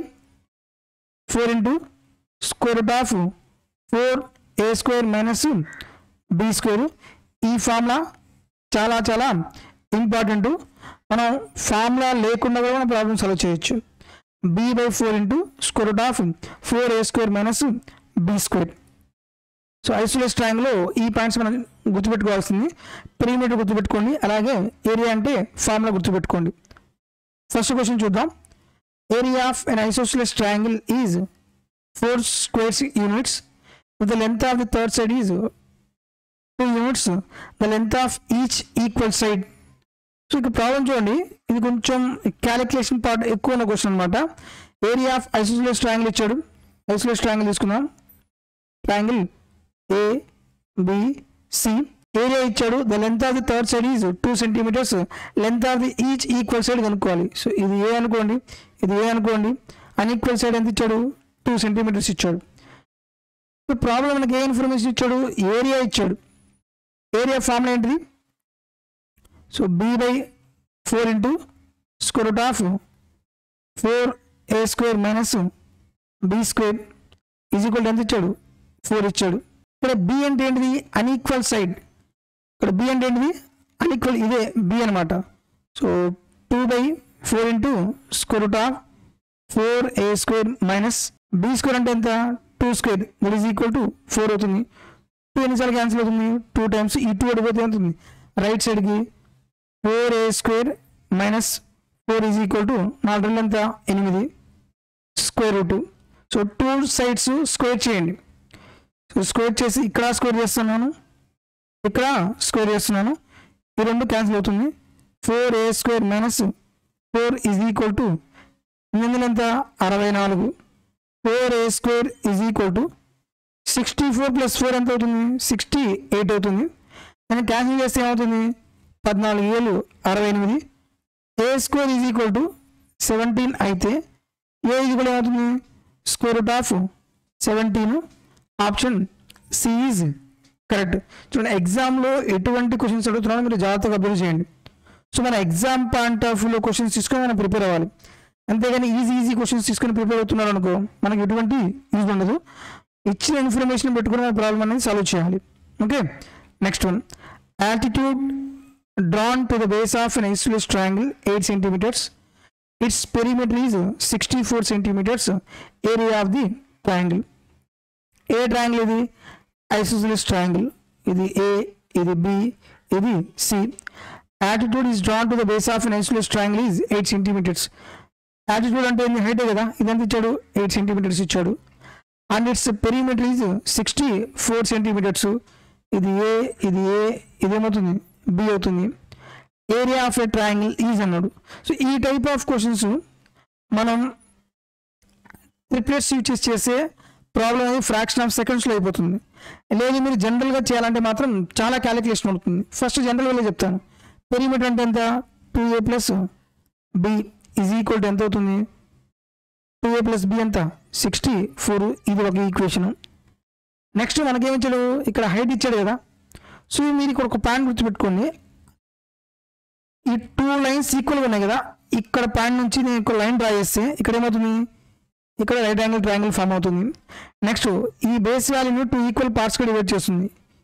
four into square root of four A square minus B square ఈ ఫార్ములా చాలా చాలా ఇంపార్టెంట్ మనం ఫార్ములా లేకుండా కూడా మనం ప్రాబ్లమ్ సాల్వ్ చేయొచ్చు B by four into square root of four A square minus B square so isosceles ట్రయాంగిల్లో ఈ పాయింట్స్ మనం గుర్తుపెట్టుకోవాల్సింది పెరిమీటర్ గుర్తుపెట్టుకోండి అలాగే ఏరియా అంటే ఫార్ములా గుర్తుపెట్టుకోండి ఫస్ట్ క్వశ్చన్ చూద్దాం area of an isosceles triangle is four squares units the length of the third side is two units the length of each equal side so ఇక ప్రాబ్లం చూడండి ఇది కొంచెం క్యాలిక్యులేషన్ పార్ట్ ఎక్కువ ఉన్న క్వశ్చన్ అనమాట ఏరియా ఆఫ్ ఐసోసెలస్ ట్రయాంగిల్ ఇచ్చాడు ఐసోసెలస్ ట్రయాంగిల్ తీసుకుందాం triangle A B C area ఇచ్చాడు the length of the third side is two centimetres length of the each equal side కనుక్కోవాలి సో ఇది ఏ అనుకోండి ఇది ఏ అనుకోండి అన్ఈక్వల్ సైడ్ ఎంత ఇచ్చాడు టూ సెంటీమీటర్స్ ఇచ్చాడు ఇప్పుడు ప్రాబ్లం మనకి ఏ ఇన్ఫర్మేషన్ ఇచ్చాడు ఏరియా ఇచ్చాడు ఏరియా ఫార్ములా ఏంటిది so B by four into square root of four A square minus B square is equal ఎంత ఇచ్చాడు ఫోర్ ఇచ్చాడు ఇక్కడ బి అంటే ఏంటిది అన్ఈక్వల్ సైడ్ ఇక్కడ బి అంటే ఏంటిది అన్ఈక్వల్ ఇదే బి అనమాట so two by four into square root of four A square minus B square అంటే ఎంత two square that is equal to four అవుతుంది టూ ఎన్నిసార్లు క్యాన్సిల్ అవుతుంది టూ టైమ్స్ ఈ టూ అడిపోతే ఎంత ఉంది రైట్ సైడ్కి four A square minus four is equal to నాలుగు రెండు ఎంత ఎనిమిది square root so two sides square చేయండి సో స్క్వేర్ చేసి ఇక్కడ స్క్వేర్ చేస్తున్నాను ఇక్కడ స్క్వేర్ చేస్తున్నాను ఈ రెండు క్యాన్సిల్ అవుతుంది four A square minus four is equal to ఎనిమిది ఎంత అరవై నాలుగు four A square is equal to sixty four plus four ఎంత అవుతుంది సిక్స్టీ ఎయిట్ అవుతుంది నేను క్యాన్సిల్ చేస్తే ఏమవుతుంది పద్నాలుగు ఏళ్ళు అరవై ఎనిమిది A square is equal to seventeen అయితే ఏ ఈజ్ ఈక్వల్ ఏమవుతుంది square root of seventeen option C is correct చూడండి ఎగ్జామ్లో ఎటువంటి క్వశ్చన్స్ అడుగుతున్నారో మీరు జాగ్రత్తగా అబ్జర్వ్ చేయండి సో మన ఎగ్జామ్ పాయింట్ ఆఫ్ వ్యూలో క్వశ్చన్స్ తీసుకొని మనం ప్రిపేర్ అవ్వాలి అంతేగాని ఈజీ ఈజీ క్వశ్చన్స్ తీసుకొని ప్రిపేర్ అవుతున్నారు అనుకో మనకి ఎటువంటి యూజ్ ఉండదు ఇచ్చిన ఇన్ఫర్మేషన్ పెట్టుకుని మన ప్రాబ్లం అనేది సాల్వ్ చేయాలి okay next one attitude drawn to the base of an isosceles triangle 8 centimeters its perimeter is 64 centimeters area of the triangle a triangle ఇది ఐసోసిలిస్ ట్రయాంగిల్ ఇది ఏ ఇది బి ఇది C attitude is drawn to the base of an isosceles triangle is eight centimetres attitude అంటే ఏంది హైటే కదా ఇదెంత ఇచ్చాడు ఎయిట్ సెంటీమీటర్స్ ఇచ్చాడు and its perimeter is sixty four centimetres ఇది ఏ ఇది ఏ ఇదేమవుతుంది బి అవుతుంది area of a triangle is అన్నాడు సో ఈ టైప్ ఆఫ్ క్వశ్చన్స్ మనం ట్రిప్లెట్స్ యూజ్ చేసి చేసే ప్రాబ్లం అనేది ఫ్రాక్షన్ ఆఫ్ సెకండ్స్లో అయిపోతుంది లేదు మీరు జనరల్గా చేయాలంటే మాత్రం చాలా క్యాలిక్యులేషన్ ఉంటుంది ఫస్ట్ జనరల్ వేలో చెప్తాను పెరిమీటర్ అంటే ఎంత two A plus B is equal to ఎంత అవుతుంది టూ ఏ ప్లస్ బి ఎంత సిక్స్టీ ఫోర్ ఇది ఒక ఈక్వేషన్ నెక్స్ట్ మనకేమిచ్చాడు ఇక్కడ హైట్ ఇచ్చాడు కదా సో మీరు ఇక్కడ ఒక పాయింట్ గుర్తుపెట్టుకోండి ఈ టూ లైన్స్ ఈక్వల్గా ఉన్నాయి కదా ఇక్కడ పాయింట్ నుంచి నేను ఒక లైన్ డ్రా చేస్తే ఇక్కడ ఏమవుతుంది ఇక్కడ రైట్ యాంగిల్ ట్రయాంగిల్ ఫామ్ అవుతుంది నెక్స్ట్ ఈ బేస్ వాల్యూని టూ ఈక్వల్ పార్ట్స్గా డివైడ్ చేస్తుంది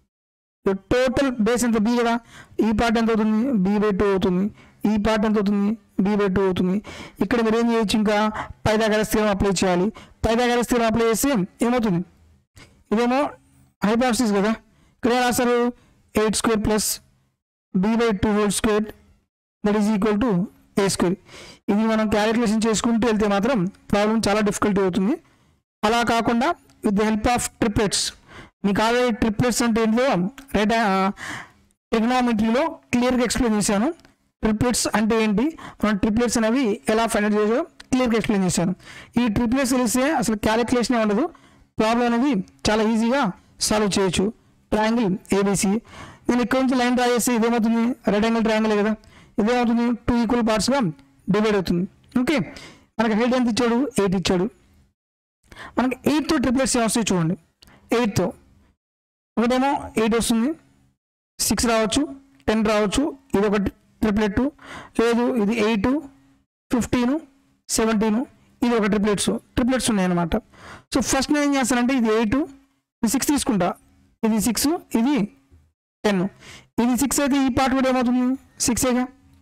టోటల్ బేస్ ఎంత బి కదా ఈ పార్ట్ ఎంత అవుతుంది బి బై టూ అవుతుంది ఈ పార్ట్ ఎంత అవుతుంది బి బై టూ అవుతుంది ఇక్కడ మీరు ఏం చేయొచ్చు ఇంకా పైదాగర స్థిరం అప్లై చేయాలి పైదాగర స్థిరం అప్లై చేస్తే ఏమవుతుంది ఇదేమో హైపాసిస్ కదా ఇక్కడ ఏం రాస్తారు eight square plus B by two whole square that is equal to A square ఇది మనం క్యాలిక్యులేషన్ చేసుకుంటూ వెళ్తే మాత్రం ప్రాబ్లం చాలా డిఫికల్టీ అవుతుంది అలా కాకుండా with the help of triplets మీకు ఆల్రెడీ ట్రిప్లెట్స్ అంటే ఏంటో రైట్ ట్రిగ్నామెట్రీలో క్లియర్గా ఎక్స్ప్లెయిన్ చేశాను ట్రిప్లెట్స్ అంటే ఏంటి మనం ట్రిప్లెట్స్ అనేవి ఎలా ఫైండ్ అవుట్ చేసో క్లియర్గా ఎక్స్ప్లెయిన్ చేశాను ఈ ట్రిప్లెట్స్ తెలిస్తే అసలు క్యాలిక్యులేషన్ ఉండదు ప్రాబ్లం అనేది చాలా ఈజీగా సాల్వ్ చేయొచ్చు ట్రయాంగిల్ ఏబీసీ నేను ఇక్కడ నుంచి లైన్ డ్రా చేస్తే ఇదేమవుతుంది రెడ్ యాంగిల్ ట్రయాంగిల్ కదా ఇదేమవుతుంది టూ ఈక్వల్ పార్ట్స్గా డివైడ్ అవుతుంది ఓకే మనకి హైట్ ఎంత ఇచ్చాడు ఎయిట్ ఇచ్చాడు మనకి ఎయిట్తో ట్రిప్లెట్స్ వస్తాయి చూడండి ఎయిట్తో ఒకటేమో ఎయిట్ వస్తుంది సిక్స్ రావచ్చు టెన్ రావచ్చు ఇది ఒక ట్రిప్లెట్ లేదు ఇది ఎయిట్ ఫిఫ్టీన్ సెవెంటీన్ ఇది ఒక ట్రిప్లెట్స్ ట్రిప్లెట్స్ ఉన్నాయన్నమాట సో ఫస్ట్ నేను ఏం చేస్తానంటే ఇది ఎయిట్ ఇది సిక్స్ తీసుకుంటా ఇది సిక్స్ ఇది టెన్ ఇది సిక్స్ అయితే ఈ పార్ట్ కూడా ఏమవుతుంది సిక్సేగా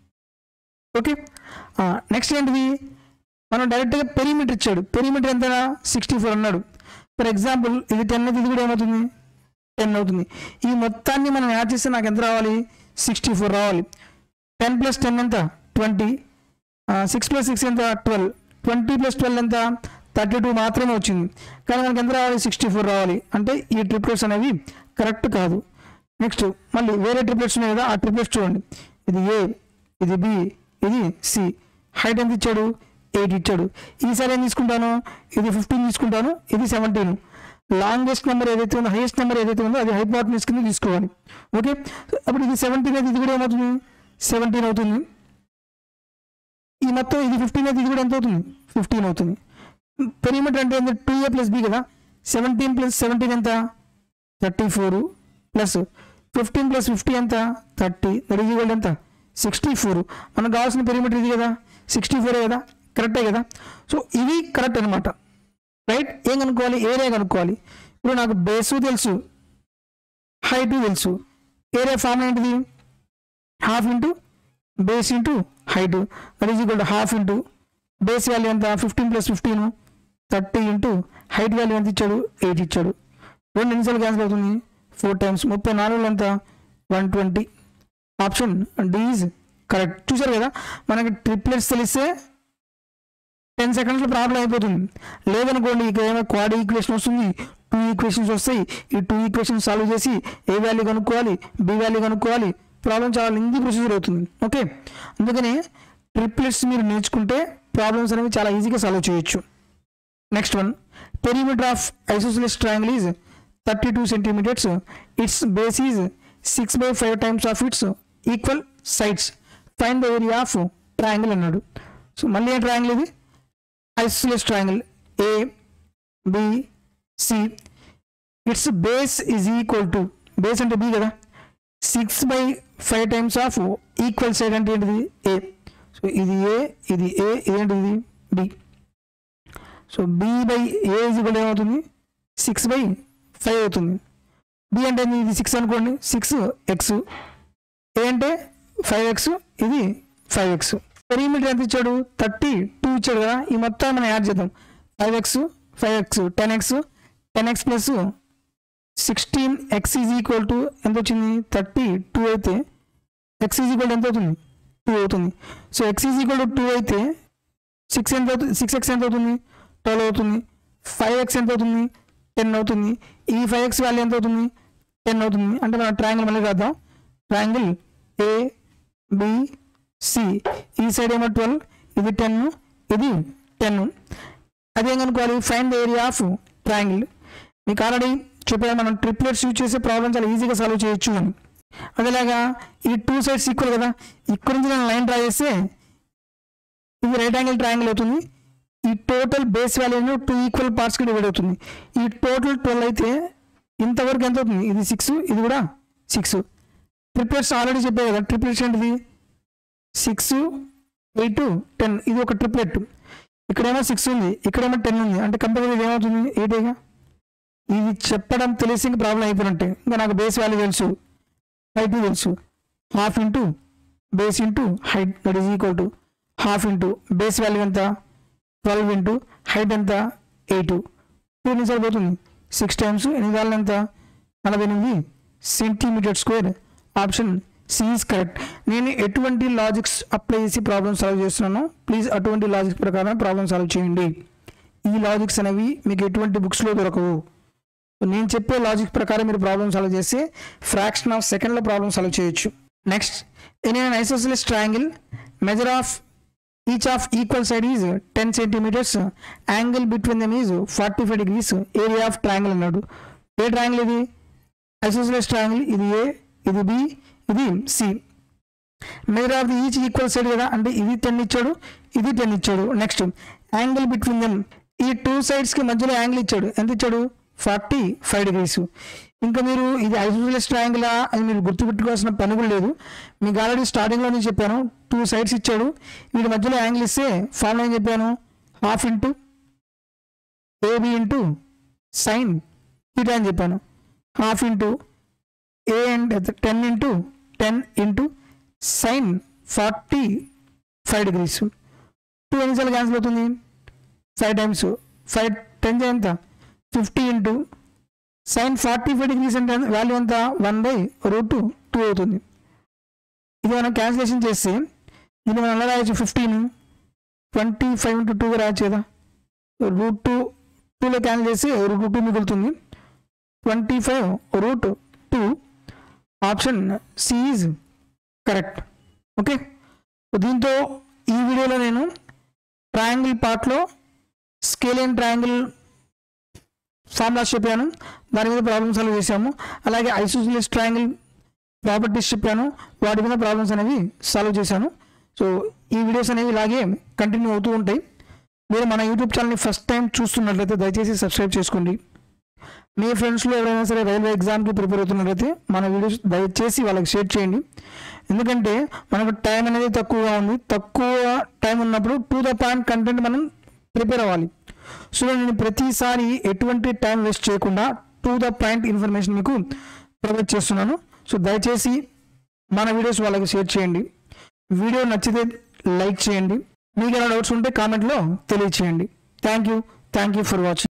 ఓకే నెక్స్ట్ ఏంటిది మనం డైరెక్ట్గా పెరిమీటర్ ఇచ్చాడు పెరిమీటర్ ఎంత సిక్స్టీ ఫోర్ అన్నాడు ఫర్ ఎగ్జాంపుల్ ఇది టెన్ అయితే ఇది కూడా ఏమవుతుంది టెన్ అవుతుంది ఈ మొత్తాన్ని మనం యాడ్ చేస్తే నాకు ఎంత రావాలి సిక్స్టీ ఫోర్ రావాలి టెన్ ప్లస్ టెన్ ఎంత ట్వంటీ సిక్స్ ప్లస్ సిక్స్ ఎంత ట్వెల్వ్ ట్వంటీ ప్లస్ ట్వెల్వ్ ఎంత థర్టీ టూ మాత్రమే వచ్చింది కానీ మనకి ఎంత రావాలి సిక్స్టీ ఫోర్ రావాలి అంటే ఈ ట్రిప్లెట్స్ అనేవి కరెక్ట్ కాదు నెక్స్ట్ మళ్ళీ వేరే ట్రిప్లెట్స్ ఉన్నాయి కదా ఆ ట్రిప్లెట్స్ చూడండి ఇది ఏ ఇది బి ఇది సి హైట్ ఎంత ఇచ్చాడు ఎయిట్ ఇచ్చాడు ఈసారి ఏం తీసుకుంటాను ఇది ఫిఫ్టీన్ తీసుకుంటాను ఇది సెవెంటీన్ లాంగెస్ట్ నెంబర్ ఏదైతే ఉందో హైయెస్ట్ నెంబర్ ఏదైతే ఉందో అది హైపార్ట్నెస్ కింద తీసుకోవాలి ఓకే అప్పుడు ఇది సెవెంటీన్ అయితే ఇది కూడా ఏమవుతుంది సెవెంటీన్ అవుతుంది ఈ మొత్తం ఇది ఫిఫ్టీన్ అయితే ఇది కూడా ఎంత అవుతుంది ఫిఫ్టీన్ అవుతుంది పెరిమీటర్ అంటే ఏంటి టూ ఏ ప్లస్ బి కదా సెవెంటీన్ ప్లస్ సెవెంటీన్ ఎంత thirty four plus fifteen plus fifty ఎంత థర్టీ దట్ ఈజ్ ఈక్వల్ ఎంత సిక్స్టీ ఫోర్ మనకు కావాల్సిన పెరిమీటర్ ఇది కదా సిక్స్టీ ఫోర్ కదా కరెక్టే కదా సో ఇవి కరెక్ట్ అనమాట రైట్ ఏం కనుక్కోవాలి ఏరియా కనుక్కోవాలి ఇప్పుడు నాకు బేసు తెలుసు హైట్ తెలుసు ఏరియా ఫార్మ్ ఏంటిది half into base into height that is equal to half into base value ఎంత fifteen plus fifteen thirty into height value ఎంత ఇచ్చాడు ఎయిట్ ఇచ్చాడు రెండు ఎన్నిసార్లు క్యాన్సిల్ అవుతుంది ఫోర్ టైమ్స్ ముప్పై నాలుగు ఎంత one twenty option D is correct చూసారు కదా మనకి ట్రిప్లెట్స్ తెలిస్తే టెన్ సెకండ్స్లో ప్రాబ్లం అయిపోతుంది లేదనుకోండి ఇక్కడ ఏమైనా క్వాడ్ ఈక్వేషన్ వస్తుంది టూ ఈక్వేషన్స్ వస్తాయి ఈ టూ ఈక్వేషన్స్ సాల్వ్ చేసి ఏ వాల్యూ కనుక్కోవాలి బి వాల్యూ కనుక్కోవాలి ప్రాబ్లం చాలా లెంది ప్రొసీజర్ అవుతుంది ఓకే అందుకనే ట్రిప్లెట్స్ మీరు నేర్చుకుంటే ప్రాబ్లమ్స్ అనేవి చాలా ఈజీగా సాల్వ్ చేయొచ్చు next one perimeter of isosceles triangle is thirty two centimeters its base is six by five times of its equal sides fine the area of triangle అన్నాడు సో మళ్ళీ ఏ ట్రయాంగిల్ ఇది isosceles triangle A B C its base is equal to base అంటే బి కదా six by five times of equal side అంటే ఏంటిది ఏ సో ఇది ఏ ఇది ఏ ఇదేంటిది B so B by A is equal ఏమవుతుంది సిక్స్ బై ఫైవ్ అవుతుంది బి అంటే ఏంది? ఇది సిక్స్ అనుకోండి సిక్స్ ఎక్స్ ఏ అంటే ఫైవ్ ఎక్స్ ఇది ఫైవ్ ఎక్స్ పెరిమీటర్ ఎంత ఇచ్చాడు థర్టీ టూ ఇచ్చాడు కదా ఈ మొత్తం మనం యాడ్ చేద్దాం five X five X ten X ten X plus sixteen X is equal to ఎంత వచ్చింది థర్టీ టూ అయితే ఎక్స్ ఈజ్ ఈక్వల్ ఎంత అవుతుంది టూ అవుతుంది so X is equal to two అయితే సిక్స్ ఎంత అవుతుంది సిక్స్ ఎక్స్ ఎంత అవుతుంది ట్వెల్వ్ అవుతుంది ఫైవ్ ఎక్స్ ఎంత అవుతుంది టెన్ అవుతుంది ఈ ఫైవ్ ఎక్స్ వాల్యూ ఎంత అవుతుంది టెన్ అవుతుంది అంటే మనం ట్రయాంగిల్ మళ్ళీ రాద్దాం ట్రయాంగిల్ ఏ బి సి ఈ సైడ్ ఏమో ట్వెల్వ్ ఇది టెన్ ఇది టెన్ అదేం కనుక్కోవాలి fine the area of triangle మీకు ఆల్రెడీ చెప్పాను మనం ట్రిప్లెట్స్ యూజ్ చేసే ప్రాబ్లం చాలా ఈజీగా సాల్వ్ చేయొచ్చు అని అదేలాగా ఈ టూ సైడ్స్ ఈక్వల్ కదా ఇక్కడ నుంచి నేను లైన్ డ్రా చేస్తే ఇది రైట్ యాంగిల్ ట్రయాంగిల్ అవుతుంది ఈ టోటల్ బేస్ వాల్యూను టూ ఈక్వల్ పార్ట్స్కి డివైడ్ అవుతుంది ఈ టోటల్ ట్వెల్వ్ అయితే ఇంతవరకు ఎంత అవుతుంది ఇది సిక్స్ ఇది కూడా సిక్స్ ట్రిప్లెట్స్ ఆల్రెడీ చెప్పే కదా ట్రిప్లెట్స్ ఏంటిది సిక్స్ ఎయిట్ టెన్ ఇది ఒక ట్రిప్లెట్ ఇక్కడేమో సిక్స్ ఉంది ఇక్కడేమో టెన్ ఉంది అంటే కంపేర్ ఇది ఏమవుతుంది ఎయిటేగా ఇది చెప్పడం తెలిసి ఇంక ప్రాబ్లం అయిపోయినట్టే ఇంకా నాకు బేస్ వాల్యూ తెలుసు హైట్ తెలుసు half into base into height that is equal to half into base value ఎంత ట్వెల్వ్ ఇంటూ హైట్ ఎంత ఎయిట్ టూ ఎన్నిసార్లు పోతుంది సిక్స్ టైమ్స్ ఎనిమిది వేల ఎంత నలభై ఎనిమిది centimeter square option C is correct నేను ఎటువంటి లాజిక్స్ అప్లై చేసి ప్రాబ్లమ్ సాల్వ్ చేస్తున్నానో ప్లీజ్ అటువంటి లాజిక్స్ ప్రకారం ప్రాబ్లమ్ సాల్వ్ చేయండి ఈ లాజిక్స్ అనేవి మీకు ఎటువంటి బుక్స్లో దొరకవు నేను చెప్పే లాజిక్ ప్రకారం మీరు ప్రాబ్లమ్ సాల్వ్ చేసి ఫ్రాక్షన్ ఆఫ్ సెకండ్లో ప్రాబ్లమ్ సాల్వ్ చేయొచ్చు next in an isosceles triangle measure of each of equal side is 10 centimeters angle between them is 45 degrees area of triangle అన్నాడు ఏ ట్రయాంగిల్ ఇది ఐసోసిలస్ ట్రయాంగిల్ ఇది ఏ ఇది బి ఇది C measure of the each equal side కదా అంటే ఇది టెన్ ఇచ్చాడు ఇది టెన్ ఇచ్చాడు నెక్స్ట్ యాంగిల్ బిట్వీన్ దెమ్ ఈ టూ సైడ్స్కి మధ్యలో యాంగిల్ ఇచ్చాడు ఎంత ఇచ్చాడు ఫార్టీ ఫైవ్ డిగ్రీస్ ఇంకా మీరు ఇది ఐసోసిలస్ ట్రయాంగిల్ అని మీరు గుర్తుపెట్టుకోవాల్సిన పని కూడా లేదు మీకు ఆల్రెడీ స్టార్టింగ్లోనే చెప్పాను టూ సైడ్స్ ఇచ్చాడు వీటి మధ్యలో యాంగిల్ ఇస్తే ఫార్ములా ఏం చెప్పాను half into A B into sine theta అని చెప్పాను half into A and ten into ten into sine forty five degrees two ఎన్నిసార్లు క్యాన్సిల్ అవుతుంది ఫైవ్ టైమ్స్ ఫైవ్ టెన్ ఎంత fifty into sine forty five degrees అంటే వాల్యూ ఎంత one by root two two అవుతుంది ఇది మనం క్యాన్సిలేషన్ చేస్తే దీన్ని మనం ఎలా రాయొచ్చు fifteen twenty five into two రాయొచ్చు కదా రూట్ టూ టూలో క్యాన్సిల్ చేసి రూట్ టూ మిగులుతుంది twenty five root two option C is correct okay దీంతో ఈ వీడియోలో నేను ట్రయాంగిల్ పార్ట్లో స్కేల్ అండ్ ట్రయాంగిల్ ఫార్ములాస్ చెప్పాను దాని మీద ప్రాబ్లమ్స్ సాల్వ్ చేశాము అలాగే ఐసోసిలియస్ ట్రయాంగిల్ ప్రాపర్టీస్ చెప్పాను వాటి మీద ప్రాబ్లమ్స్ అనేవి సాల్వ్ చేశాను సో ఈ వీడియోస్ అనేవి ఇలాగే కంటిన్యూ అవుతూ ఉంటాయి మీరు మన యూట్యూబ్ ఛానల్ని ఫస్ట్ టైం చూస్తున్నట్లయితే దయచేసి సబ్స్క్రైబ్ చేసుకోండి మీ ఫ్రెండ్స్లో ఎవరైనా సరే రైల్వే ఎగ్జామ్కి ప్రిపేర్ అవుతున్నట్లయితే మన వీడియోస్ దయచేసి వాళ్ళకి షేర్ చేయండి ఎందుకంటే మనకు టైం అనేది తక్కువగా ఉంది తక్కువ టైం ఉన్నప్పుడు టు ద పాయింట్ కంటెంట్ మనం ప్రిపేర్ అవ్వాలి సో నేను ప్రతిసారి ఎటువంటి టైం వేస్ట్ చేయకుండా టు ద పాయింట్ ఇన్ఫర్మేషన్ మీకు ప్రొవైడ్ చేస్తున్నాను సో దయచేసి మన వీడియోస్ వాళ్ళకి షేర్ చేయండి వీడియో నచ్చితే లైక్ చేయండి మీకు ఏమైనా డౌట్స్ ఉంటే కామెంట్లో తెలియచేయండి thank you thank you for watching